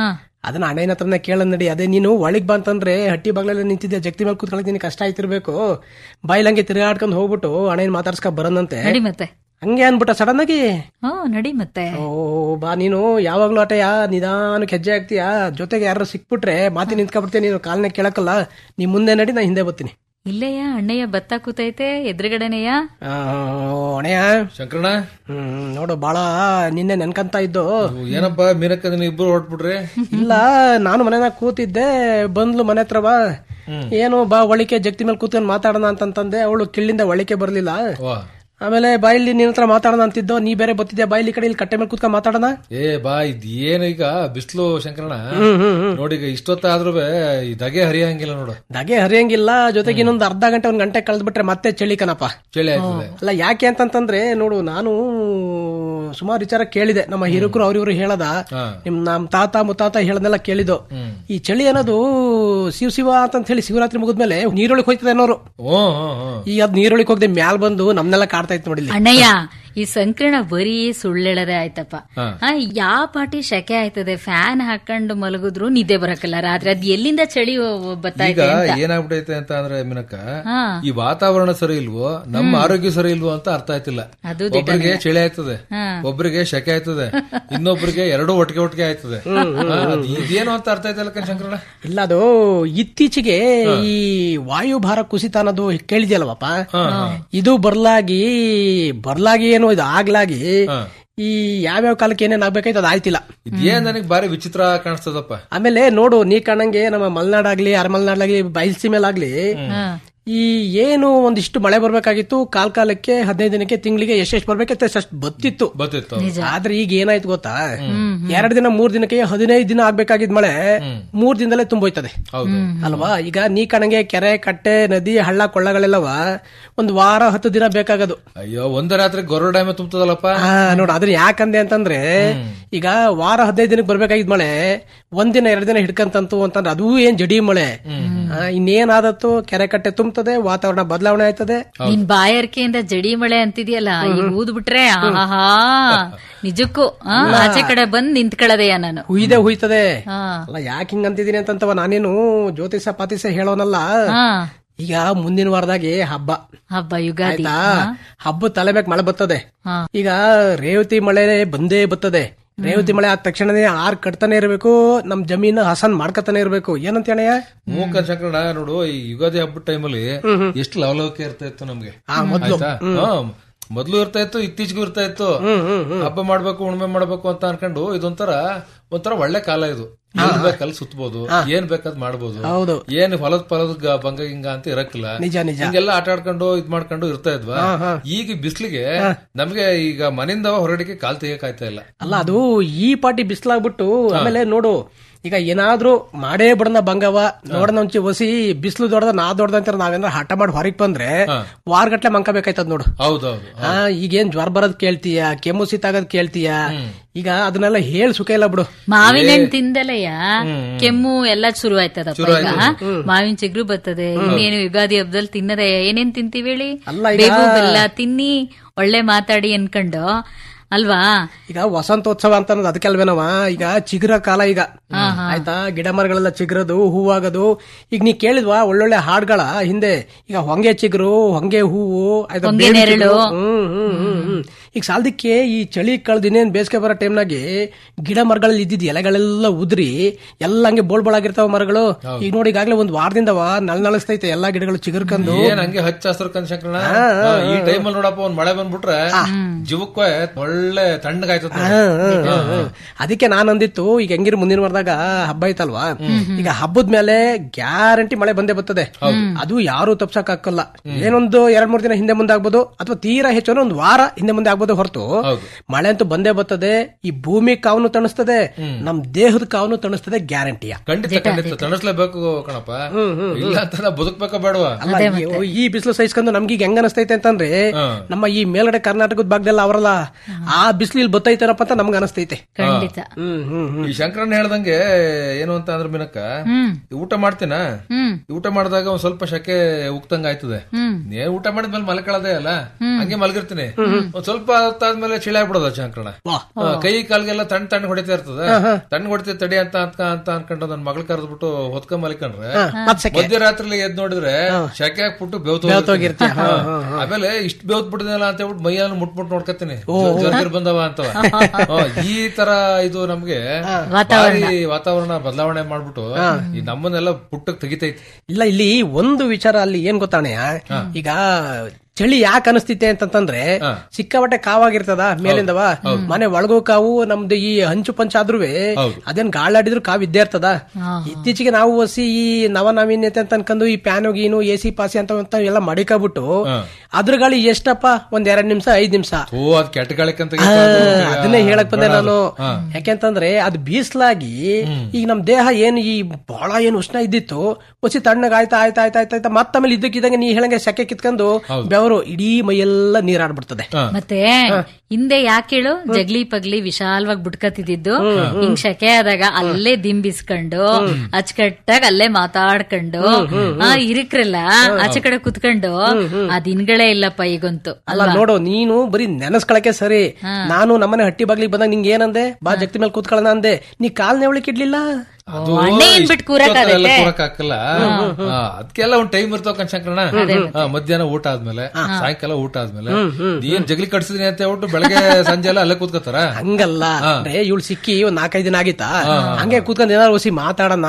ಅದನ್ನ ಅಣ್ಣನ ಹತ್ರನೇ ಕೇಳ ನಡಿ ಅದೇ ನೀನು ಒಳಗ್ ಬಂತಂದ್ರೆ ಹಟ್ಟಿ ಬಾಗ್ಲಲ್ಲಿ ನಿಂತಿದ್ದೆ ಜಗ್ತಿ ಮೇಲೆ ಕೂತ್ಕೊಳ್ಳಿ ನಿನಗೆ ಕಷ್ಟ ಆಯ್ತಿರ್ಬೇಕು ಬಾಯ್ಲಂಗೆ ತಿರುಗಾಡ್ಕೊಂಡು ಹೋಗ್ಬಿಟ್ಟು ಅಣ್ಣನ ಮಾತಾಡ್ಸ್ಕ ಬರೋಣಂತೆ ನಡಿ ಮತ್ತೆ ಹಂಗೆ ಅನ್ಬಿಟ್ಟ ಸಡನ್ ಆಗಿ ಹ್ಞೂ ನಡಿ ಮತ್ತೆ ಓ ಬಾ ನೀನು ಯಾವಾಗ್ಲೂ ಆಟಯ್ಯ ನಿಧಾನಕ್ಕೆ ಹೆಜ್ಜೆ ಆಗ್ತೀಯಾ ಜೊತೆಗೆ ಯಾರು ಸಿಕ್ಬಿಟ್ರೆ ಮಾತಿ ನಿಂತ್ಕೊಬಿಡ್ತೀನಿ ನೀನು ಕಾಲ್ನ ಕೇಳಕ್ಕಲ್ಲ ನೀ ಮುಂದೆ ನಡಿ ನಾ ಹಿಂದೆ ಬರ್ತೀನಿ ಇಲ್ಲೆಯ ಅಣ್ಣಯ್ಯ ಭತ್ತ ಕೂತೈತೆ ಎದುರುಗಡೆನೆಯ ಆ, ಅಣ್ಣಯ್ಯ ಶಂಕರಣ್ಣ ಹ್ಮ್ ನೋಡು ಬಾಳ ನಿನ್ನೆ ನೆನ್ಕಂತ ಇದ್ದು ಏನಪ್ಪ ಮೀನಕ್ಕ ನೀವು ಇಬ್ರು ಹೊರಟ್ಬಿಟ್ರಿ ಇಲ್ಲ ನಾನು ಮನೆನಾಗ ಕೂತಿದ್ದೆ ಬಂದ್ಲು ಮನೆ ಹತ್ರ ಬಾ ಏನು ಬಾ ಒಳಿಕೆ ಜಗ್ತಿ ಮೇಲೆ ಕೂತ್ಕೊಂಡು ಮಾತಾಡೋಣ ಅಂತಂತಂದೆ ಅವಳು ಕಿಳ್ಳಿಂದ ಒಳಿಕೆ ಬರ್ಲಿಲ್ಲ ವಾ ಆಮೇಲೆ ಬಾಯಲ್ಲಿ ನಿನ್ನ ಹತ್ರ ಮಾತಾಡೋಣ ಅಂತಿದ್ದೋ ನೀ ಬೇರೆ ಬತ್ತಿದ್ದೆ ಬಾಯಲ್ಲಿ ಈ ಕಡೆ ಇಲ್ಲಿ ಕಟ್ಟೆ ಮೇಲೆ ಕೂತ್ಕೊಂಡು ಮಾತಾಡೋಣ ಏ ಬಾ ಇದ್ ಏನು ಈಗ ಬಿಸ್ಲು ಶಂಕರಣ್ಣ ಹ್ಮ್, ಹ್ಮ್, ಹ್ಮ್. ನೋಡಿ ಈಗ ಇಷ್ಟೊತ್ತಾದ್ರೂ ಈ ದಗೆ ಹರಿಯಂಗಿಲ್ಲ ನೋಡು ದಗೆ ಹರಿಯಂಗಿಲ್ಲ ಜೊತೆಗೆ ಇನ್ನೊಂದು ಅರ್ಧ ಗಂಟೆ ಒಂದ್ ಗಂಟೆ ಕಳೆದ್ಬಿಟ್ರೆ ಮತ್ತೆ ಚಳಿ ಕಣಪ್ಪ ಚಳಿ ಆಯ್ತದೆ ಅಲ್ಲ ಯಾಕೆ ಅಂತಂತಂದ್ರೆ ನೋಡು ನಾನು ಸುಮಾರು ವಿಚಾರ ಕೇಳಿದೆ ನಮ್ಮ ಹಿರಿಕರು ಅವ್ರಿವ್ರು ಹೇಳದ ಹಾ. ನಿಮ್ ನಮ್ ತಾತ ಮುತ್ತಾತ ಹೇಳದೆಲ್ಲ ಕೇಳಿದ್ದು ಈ ಚಳಿ ಅನ್ನೋದು ಶಿವ ಶಿವ ಅಂತ ಹೇಳಿ ಶಿವರಾತ್ರಿ ಮುಗಿದ್ಮೇಲೆ ನೀರೊಳಗೆ ಹೋಯ್ತದೆ ಅನ್ನೋರು ಓ ಹ್ಞೂ ಹ್ಞೂ ಈಗ ಅದ್ ನೀರೊಳಗೆ ಹೋಗದೆ ಮ್ಯಾಲ್ ಬಂದು ನಮ್ನೆಲ್ಲ ಕಾಡ್ತಾ ಇತ್ತು ನೋಡಿ ಇಲ್ಲಿ. ಅಣ್ಣಯ್ಯ ಈ ಸಂಕೀರ್ಣ ಬರೀ ಸುಳ್ಳೆಳದೆ ಆಯ್ತಪ್ಪ ಹಾ. ಆ, ಯಾವ ಪಾಟಿ ಶೆಕೆ ಆಯ್ತದೆ ಫ್ಯಾನ್ ಹಾಕೊಂಡು ಮಲಗಿದ್ರು ನಿದ್ದೆ ಬರಕಲ್ಲ ರಾತ್ರಿ ಅದ್ ಎಲ್ಲಿಂದ ಚಳಿ ಈಗ ಬತ್ತೈತೆ ಅಂತ ಏನಾಗ್ಬಿಟ್ಟೈತೆ ಅಂತ ಅಂದ್ರೆ ಮಿನಕ್ಕ ಹಾ. ಈ ವಾತಾವರಣ ಸರಿ ಇಲ್ವೋ ನಮ್ಮ ಆರೋಗ್ಯ ಸರಿ ಇಲ್ವೋ ಅಂತ ಅರ್ಥ ಆಯ್ತಿಲ್ಲ ಅದು ಒಬ್ಬರಿಗೆ ಚಳಿ ಆಯ್ತದೆ ಹಾ. ಒಬ್ಬರಿಗೆ ಶೆಕೆ ಆಯ್ತದೆ ಇನ್ನೊಬ್ಬರಿಗೆ ಎರಡೂ ಒಟ್ಟಿಗೆ ಒಟ್ಟಿಗೆ ಆಯ್ತದೆ ಹಾ, ಅದ್ ಇದೇನು ಅಂತ ಅರ್ಥ ಆಯ್ತಲ್ಲ ಕಣ್ ಶಂಕರಣ್ಣ ಇಲ್ಲ ಅದು ಇತ್ತೀಚೆಗೆ ಈ ವಾಯುಭಾರ ಕುಸಿತ ಅನ್ನೋದು ಕೇಳಿದ್ಯಲ್ವಪ್ಪ ಇದು ಬರ್ಲಾಗಿ ಬರ್ಲಾಗಿ ಏನು ಇದು ಆಗ್ಲಾಗಿ ಈ ಯಾವ್ಯಾವ ಕಾಲಕ್ಕೆ ಏನೇನ್ ಆಗ್ಬೇಕಾಯ್ತು ಅದು ಆಯ್ತಿಲ್ಲ ಇದೇನ್ ನನಗೆ ಬಾರಿ ವಿಚಿತ್ರ ಕಾಣಿಸ್ತದಪ್ಪ ಆಮೇಲೆ ನೋಡು ನೀ ಕಾಣಂಗೆ ನಮ್ಮ ಮಲೆನಾಡಾಗ್ಲಿ ಅರಮಲೆನಾಡಾಗ್ಲಿ ಬಯಲ್ಸೀಮೆಲಾಗ್ಲಿ ಈ ಏನು ಒಂದಿಷ್ಟು ಮಳೆ ಬರ್ಬೇಕಾಗಿತ್ತು ಕಾಲ್ ಕಾಲಕ್ಕೆ ಹದಿನೈದು ದಿನಕ್ಕೆ ತಿಂಗಳಿಗೆ ಎಷ್ಟೆಷ್ಟು ಬರ್ಬೇಕಿತ್ತು ಅಷ್ಟು ಬತ್ತಿತ್ತು ಬತ್ತಿತ್ತು ಆದ್ರೆ ಈಗ ಏನಾಯ್ತು ಗೊತ್ತಾ ಎರಡ್ ದಿನ ಮೂರ್ ದಿನಕ್ಕೆ ಹದಿನೈದು ದಿನ ಆಗ್ಬೇಕಾಗಿದ್ ಮಳೆ ಮೂರ್ ದಿನದಲ್ಲೇ ತುಂಬೋಯ್ತದೆ ಹೌದು ಅಲ್ವಾ ಈಗ ನೀ ಕಣಂಗೆ ಕೆರೆ ಕಟ್ಟೆ ನದಿ ಹಳ್ಳ ಕೊಳ್ಳಗಳೆಲ್ಲವ ಒಂದ್ ವಾರ ಹತ್ತು ದಿನ ಬೇಕಾಗದು ಅಯ್ಯೋ ಒಂದ ರಾತ್ರಿ ಗೊರ್ರ ಡ್ಯಾಮ್ ತುಂಬತದಲ್ಲಪ್ಪ ಆ ನೋಡು ಅದನ್ನ ಯಾಕಂದೆ ಅಂತಂದ್ರೆ ಈಗ ವಾರ ಹದಿನೈದು ದಿನಕ್ಕೆ ಬರ್ಬೇಕಾಗಿದ್ ಮಳೆ ಒಂದಿನ ಎರಡ್ ದಿನ ಹಿಡ್ಕಂತಂತು ಅಂತಂದ್ರೆ ಅದು ಏನ್ ಜಡಿ ಮಳೆ ಆ, ಇನ್ನೇನಾದತ್ತು ಕೆರೆ ಕಟ್ಟೆ ತುಂಬುತ್ತದೆ ವಾತಾವರಣ ಬದಲಾವಣೆ ಆಯ್ತದೆ ನಿನ್ ಬಾಯರ್ಕೆಯಿಂದ ಜಡಿ ಮಳೆ ಅಂತಿದ್ಯಲ್ಲ ಈಗ ಊದ್ ಬಿಟ್ರೆ ಆಹಾ ನಿಜಕ್ಕೂ ಆ, ಆಚೆ ಕಡೆ ಬಂದ್ ನಿಂತ್ಕೊಳ್ಳದೆಯ ನಾನು ಹುಯ್ದೆ ಹುಯ್ತದೆ ಹಾ. ಅಲ್ಲ ಯಾಕೆ ಹಿಂಗ್ ಅಂತಿದೀನಿ ಅಂತಂತವ ನಾನೇನು ಜ್ಯೋತಿಷ ಪಾತಿಸ ಹೇಳೋನಲ್ಲ ಹಾ. ಈಗ ಮುಂದಿನ ವಾರದಾಗೆ ಹಬ್ಬ ಹಬ್ಬ ಯುಗಾದಿ ಆಯ್ತಾ ಹಬ್ಬ ತಲೆ ಬೇಕು ಮಳೆ ಬರ್ತದೆ ಹಾ. ಈಗ ರೇವತಿ ಮಳೆ ಬಂದೇ ಬರ್ತದೆ ರೇವತಿ ಮಳೆ ಆದ ತಕ್ಷಣನೇ ಆರ್ ಕಟ್ತಾನೆ ಇರಬೇಕು ನಮ್ ಜಮೀನು ಹಸನ್ ಮಾಡ್ಕತಾನೆ ಇರಬೇಕು ಏನಂತ ಹೇಳಯ್ಯ ಮೂಕ ಶಂಕರಣ ನೋಡು ಈ ಯುಗಾದಿ ಹಬ್ಬದ ಟೈಮಲ್ಲಿ ಎಷ್ಟು ಲವಲವಿಕೆ ಇರ್ತಾ ಇತ್ತು ನಮ್ಗೆ ಆ, ಮೊದ್ಲು. ಆಯ್ತಾ? ಹಾ. ಮೊದ್ಲು ಇರ್ತಾ ಇತ್ತು ಇತ್ತೀಚೆಗೂ ಇರ್ತಾ ಇತ್ತು ಹಬ್ಬ ಮಾಡ್ಬೇಕು ಉಣ್ಮೆ ಮಾಡ್ಬೇಕು ಅಂತ ಅನ್ಕೊಂಡು ಇದೊಂಥರ ಒಂಥರ ಒಳ್ಳೆ ಕಾಲ ಇದು ಎಲ್ ಬೇಕಲ್ಲಿ ಸುತ್ತಬಹುದು ಏನ್ ಬೇಕಾದ್ ಮಾಡ್ಬೋದು ಹೌದು. ಏನ್ ಹೊಲದ ಫಲದ ಗ- ಭಂಗ ಗಿಂಗ ಅಂತ ಇರಕ್ಕಿಲ್ಲ ನಿಜ, ನಿಜ. ಹಿಂಗೆಲ್ಲ ಆಟ ಆಡ್ಕೊಂಡು ಇದ್ ಮಾಡ್ಕೊಂಡು ಇರ್ತಾ ಇದ್ವಾ ಈಗ ಬಿಸ್ಲಿಗೆ ನಮ್ಗೆ ಈಗ ಮನೆಯಿಂದ ಹೊರಗಡೆಗೆ ಕಾಲ್ ತೆಗಿಯಕ್ ಆಯ್ತಾ ಇಲ್ಲ ಅಲ್ಲ ಅದು ಈ ಪಾಟಿ ಬಿಸ್ಲಾಗ್ಬಿಟ್ಟು ಆಮೇಲೆ ನೋಡು ಈಗ ಏನಾದ್ರೂ ಮಾಡೇ ಬಿಡನ ಬಂಗವ ನೋಡೋಣ ಒಂಚಿ ಒಸಿ ಬಿಸಿಲು ದೊಡ್ಡ ನಾ ದೊಡ್ಡ ಅಂತ ನಾವೇನಾರ ಹಠ ಮಾಡಿ ಹೊರಗೆ ಬಂದ್ರೆ ವಾರಗಟ್ಲೆ ಮಂಕಬೇಕಾಯ್ತದ ನೋಡು ಹೌದೌದು ಹಾ ಈಗೇನ್ ಜ್ವರ ಬರೋದ್ ಕೇಳ್ತೀಯ ಕೆಮ್ಮು ಶೀತಾಗದ್ ಕೇಳ್ತೀಯ ಈಗ ಅದನ್ನೆಲ್ಲ ಹೇಳ್ ಸುಖ ಇಲ್ಲ ಬಿಡು ಮಾವಿನ ಹಣ್ಣು ತಿಂದಲಯ್ಯ ಕೆಮ್ಮು ಎಲ್ಲ ಶುರು ಆಯ್ತದಪ್ಪ ಈಗ ಮಾವಿನ ಚಿಗ್ರು ಬರ್ತದೆ ಇನ್ನೇನು ಯುಗಾದಿ ಹಬ್ಬದಲ್ಲಿ ತಿನ್ನದೆ ಏನೇನ್ ತಿಂತೀವಿ ಹೇಳಿ ಅಲ್ಲ ಈಗ- ಬೇವು ಬೆಲ್ಲ ತಿನ್ನಿ ಒಳ್ಳೆ ಮಾತಾಡಿ ಅನ್ಕೊಂಡು ಅಲ್ವಾ ಈಗ ವಸಂತೋತ್ಸವ ಅಂತ ಅನ್ನೋದು ಅದಕ್ಕೆಲ್ವೇನವ ಈಗ ಚಿಗುರ ಕಾಲ ಈಗ ಆಯ್ತಾ ಗಿಡ ಮರಗಳೆಲ್ಲ ಚಿಗುರದು ಹೂವಾಗದು ಈಗ ನೀ ಕೇಳಿದ್ವಾ ಒಳ್ಳೊಳ್ಳೆ ಹಾಡ್ಗಳ ಹಿಂದೆ ಈಗ ಹೊಂಗೆ ಚಿಗುರು ಹೊಂಗೆ ಹೂವು ಆಯ್ತಾ ಹೊಂಗೆ ಬೇವಿನ ನೆರಳು. ಚಿಗುರು. ಹ್ಮ್ ಹ್ಮ್ ಹ್ಮ್ ಹ್ಮ್ ಈಗ ಸಾಲದಕ್ಕೆ ಈ ಚಳಿ ಕಳೆದ ಇನ್ನೇನ್ ಬೇಸಿಗೆ ಬರೋ ಟೈಮ್ನಾಗೆ ಗಿಡ ಮರಗಳಲ್ಲಿ ಇದ್ದಿದ್ ಎಲೆಗಳೆಲ್ಲ ಉದ್ರಿ ಎಲ್ಲ ಹಂಗೆ ಬೋಳ್ ಬೋಳಾಗಿರ್ತಾವ ಮರಗಳು ಈಗ ನೋಡಿ ಈಗಾಗ್ಲೇ ಒಂದ್ ವಾರದಿಂದವ ನಲ್ ನಳಸ್ತೈತೆ ಎಲ್ಲಾ ಗಿಡಗಳು ಚಿಗುರ್ಕಂದು ಏನ್ ಹಂಗೆ ಹಚ್ಚ ಹಸಿರು ಕಂದ್ ಶಂಕರಣ ಈ ಟೈಮಲ್ಲಿ ನೋಡಪ್ಪ ಒಂದ್ ಮಳೆ ಬಂದ್ಬಿಟ್ರೆ ಜೀವಕ್ಕೆ ಒಳ್ಳೆ ತಣ್ಣಗಾಯ್ತದ ಹಾ, ಹಾ, ಹಾ, ಹಾ. ಅದಕ್ಕೆ ನಾನ್ ಅಂದಿತ್ತು ಈಗ ಹೆಂಗಿರ್ ಮುಂದಿನ ವಾರದಾಗ ಹಬ್ಬ ಐತಲ್ವಾ ಈಗ ಹಬ್ಬದ ಮೇಲೆ ಗ್ಯಾರಂಟಿ ಮಳೆ ಬಂದೇ ಬರ್ತದೆ ಅದು ಯಾರು ತಪ್ಸಕ್ ಹಾಕಲ್ಲ ಏನೊಂದು ಎರಡ್ ಮೂರ್ ದಿನ ಹಿಂದೆ ಮುಂದೆ ಆಗ್ಬೋದು ಅಥವಾ ತೀರಾ ಹೆಚ್ಚು ಅಂದ್ರೆ ಒಂದ್ ವಾರ ಹಿಂದೆ ಮುಂದೆ ಆಗ್ಬೋದು ಹೊರತು ಮಳೆ ಅಂತೂ ಬಂದೇ ಬರ್ತದೆ ಈ ಭೂಮಿ ಕಾವನು ತಣಿಸ್ತದೆ ನಮ್ ದೇಹದ ಕಾವನು ತಣಿಸ್ತದೆ ಗ್ಯಾರಂಟಿಯ ಖಂಡಿತ ಖಂಡಿತ ತಣಿಸ್ಲೇಬೇಕು ಕಣಪ್ಪ ಇಲ್ಲ ಅಂತ ನಾ ಬದುಕ್ಬೇಕ ಬೇಡವಾ ಅಲ್ಲ ಈ- ಈ ಬಿಸಿಲು ಸಹಿಸ್ಕೊಂಡು ನಮ್ಗೆ ಈಗ ಹೆಂಗ ಅನಿಸ್ತೈತೆ ಅಂತಂದ್ರೆ ನಮ್ಮ ಈ ಮೇಲ್ಗಡೆ ಕರ್ನಾಟಕದ ಭಾಗದಲ್ಲ ಅವರಲ್ಲ ಆ ಬಿಸಿಲು ಇಲ್ಲಿ ಬತ್ತೈತಾರಪ್ಪ ಅಂತ ನಮ್ಗೆ ಅನಿಸ್ತೈತೆ ಖಂಡಿತ ಹ್ಮ್ ಹ್ಮ್ ಹ್ಮ್ ಈ ಶಂಕರಣ್ಣ ಹೇಳ್ದಂಗೆ ಏನು ಅಂತ ಅಂದ್ರೆ ಮಿನಕ್ಕ ಈ ಊಟ ಮಾಡ್ತೀನ ಹ್ಮ್ ಈ ಊಟ ಮಾಡಿದಾಗ ಒಂದ್ ಸ್ವಲ್ಪ ಶಕೆ ಉಕ್ತಂಗ ಆಯ್ತದೆ ಹ್ಮ್ ನೇ ಊಟ ಮಾಡಿದ್ಮೇಲೆ ಮಲ್ಕೊಳ್ಳೋದೇ ಅಲ್ಲ ಹಂಗೆ ಮಲಗಿರ್ತೀನಿ ಒಂದ್ ಸ್ವಲ್ಪ ಹೊತ್ತಾದ್ಮೇಲೆ ಚಿಳಿ ಆಗ್ಬಿಡೋದು ಶಂಕರಣ ಕೈ ಕಾಲ್ಗೆಲ್ಲ ತಣ್ಣ ತಣ್ಣ ಹೊಡಿತಾ ಇರ್ತದೆ ತಣ್ಣ ಹೊಡಿತಾ ತಡಿ ಅಂತ ಅಂತ ಅಂತ ಅನ್ಕೊಂಡು ನನ್ ಮಗಳು ಕರೆದ್ಬಿಟ್ಟು ಹೊತ್ಕೊಂಡ್ ಮಲ್ಕೊಂಡ್ರೆ ಮತ್ತ್ ಸೆಕೆ. ಮಧ್ಯರಾತ್ರಿ ಎದ್ ನೋಡಿದ್ರೆ ಶಕೆ ಹಾಕ್ಬಿಟ್ಟು ಬೆವ್ತು ಬೆವ್ತೋಗಿರ್ತೀಯ. ಹಾ, ಹಾ, ಹಾ. ಆಮೇಲೆ ಇಷ್ಟ ಬೆವ್ತ್ ಬಿಟ್ಟಿದಲ್ಲ ಅಂತ ಹೇಳ್ಬಿಟ್ಟು ಮೈಯನ್ನು ಮುಟ್ ಮುಟ್ ನೋಡ್ಕತ್ತೀನಿ ಜರ್ಗಿರ್ ಬಂದವ ಅಂತವ ಹಾ, ಈ ತರ ಇದು ನಮ್ಗೆ ಭಾರಿ ವಾತಾವರಣ ಬದಲಾವಣೆ ಮಾಡ್ಬಿಟ್ಟು ಈ ನಮ್ಮನ್ನೆಲ್ಲ ಪುಟ್ಟಕ್ ತೆಗಿತೈತಿ ಇಲ್ಲ ಇಲ್ಲಿ ಒಂದು ವಿಚಾರ ಅಲ್ಲಿ ಏನ್ ಗೊತ್ತಾಣೆಯ ಈಗ ಚಳಿ ಯಾಕೆ ಅನಿಸ್ತೈತೆ ಅಂತಂದ್ರೆ ಸಿಕ್ಕಾಪಟ್ಟೆ ಕಾವಾಗಿರ್ತದ ಮೇಲಿಂದವ ಮನೆ ಒಳಗೂ ಕಾವು ನಮ್ದು ಈ ಹಂಚು ಪಂಚ ಆದ್ರೂ ಅದೇನ್ ಗಾಳಾಡಿದ್ರು ಕಾವ್ ಇದ್ದೇ ಇರ್ತದ ಇತ್ತೀಚೆಗೆ ನಾವು ಹೊಸಿ ಈ ನವನವೀನ್ಯತೆ ಅಂತ ಅನ್ಕೊಂಡು ಈ ಪ್ಯಾನು ಗೀನು ಎ ಸಿ ಪಾಸಿ ಅಂತ ಅಂತ ಎಲ್ಲ ಮಡಿಕಬಿಟ್ಟು ಅದ್ರ ಗಾಳಿ ಎಷ್ಟಪ್ಪ ಒಂದ್ ಎರಡ್ ನಿಮಿಷ ಐದ್ ನಿಮಿಷ ಓ ಅದ್ ಕೆಟ್ಟ ಗಾಳಿಕಂತ ಆ, ಅದನ್ನೇ ಹೇಳಕ್ ಬಂದೆ ನಾನು ಯಾಕೆಂತಂದ್ರೆ ಅದು ಬೀಸ್ಲಾಗಿ ಈಗ ನಮ್ ದೇಹ ಏನ್ ಈ ಬಹಳ ಏನ್ ಉಷ್ಣ ಇದ್ದಿತ್ತು ಹೊಸಿ ತಣ್ಣಗ ಆಯ್ತಾ ಆಯ್ತಾ ಆಯ್ತಾ ಆಯ್ತಾ ಆಯ್ತಾ ಮತ್ತಮೇಲೆ ಇದ್ದಕ್ಕಿದ್ದಂಗೆ ನೀ ಹೇಳಂಗೆ ಸೆಕೆ ಕಿತ್ಕೊಂಡು ಬೆವರು ಇಡೀ ಮೈಯೆಲ್ಲ ನೀರಾಡ್ಬಿಡ್ತದೆ ಮತ್ತೆ ಹಿಂದೆ ಯಾಕೆ ಹೇಳು ಜಗ್ಲಿ ಪಗ್ಲಿ ವಿಶಾಲವಾಗಿ ಬಿಡ್ಕತಿದ್ದು ಹಿಂಗ್ ಶಕೆ ಆದಾಗ ಅಲ್ಲೇ ದಿಂಬಿಸ್ಕೊಂಡು ಅಚ್ಚಕಟ್ಟಾಗ ಅಲ್ಲೇ ಮಾತಾಡ್ಕೊಂಡು ಆ ಇರಿಕ್ರಲ್ಲ ಆಚೆ ಕಡೆ ಕುತ್ಕೊಂಡು ಆ ದಿನಗಳೇ ಇಲ್ಲಪ್ಪ ಈಗಂತೂ ಅಲ್ಲ ನೋಡು ನೀನು ಬರೀ ನೆನಸ್ಕೊಳಕ್ಕೆ ಸರಿ ನಾನು ನಮ್ಮನೆ ಹಟ್ಟಿ ಬಾಗ್ಲಿಗೆ ಬಂದಾಗ ನಿಂಗೆ ಏನಂದೆ ಬಾ ಜಗತಿ ಮೇಲೆ ಕೂತ್ಕೊಳ್ಳೋಣ ಅಂದೆ ನೀ ಕಾಲ್ ನೆವಳಿಕ್ ಇಡ್ಲಿಲ್ಲ ಅದು ಅಣ್ಣೆ ಏನ್ ಬಿಟ್ ಕೂರಕ್ ಇಷ್ಟೊತ್ತಲ್ಲೆಲ್ಲ ಆಗತ್ತೆ? ಕೂರಕ್ ಹಾಕಲ್ಲ ಅದಕ್ಕೆಲ್ಲ ಒಂದ್ ಟೈಮ್ ಇರ್ತಾವ ಕಣ್ಶಂಕರಣ ಮಧ್ಯಾಹ್ನ ಊಟ ಆದ್ಮೇಲೆ ಸಾಯಂಕಾಲ ಊಟ ಆದ್ಮೇಲೆ ನೀನ್ ಜಗಲಿ ಕಟ್ಸಿದ್ರಿ ಅಂತ ಹೇಳ್ಬಿಟ್ಟು ಬೆಳಗ್ಗೆ ಸಂಜೆ ಎಲ್ಲ ಅಲ್ಲೇ ಕೂತ್ಕೋತಾರ ಹಂಗಲ್ಲ ಅಂದ್ರೆ ಇವಳು ಸಿಕ್ಕಿ ಒಂದ್ ನಾಲ್ಕೈದು ದಿನ ಆಗಿತ್ತಾ ಹಂಗೆ ಕೂತ್ಕೊಂಡು ಏನಾದ್ರು ಹೊಸಿ ಮಾತಾಡೋಣ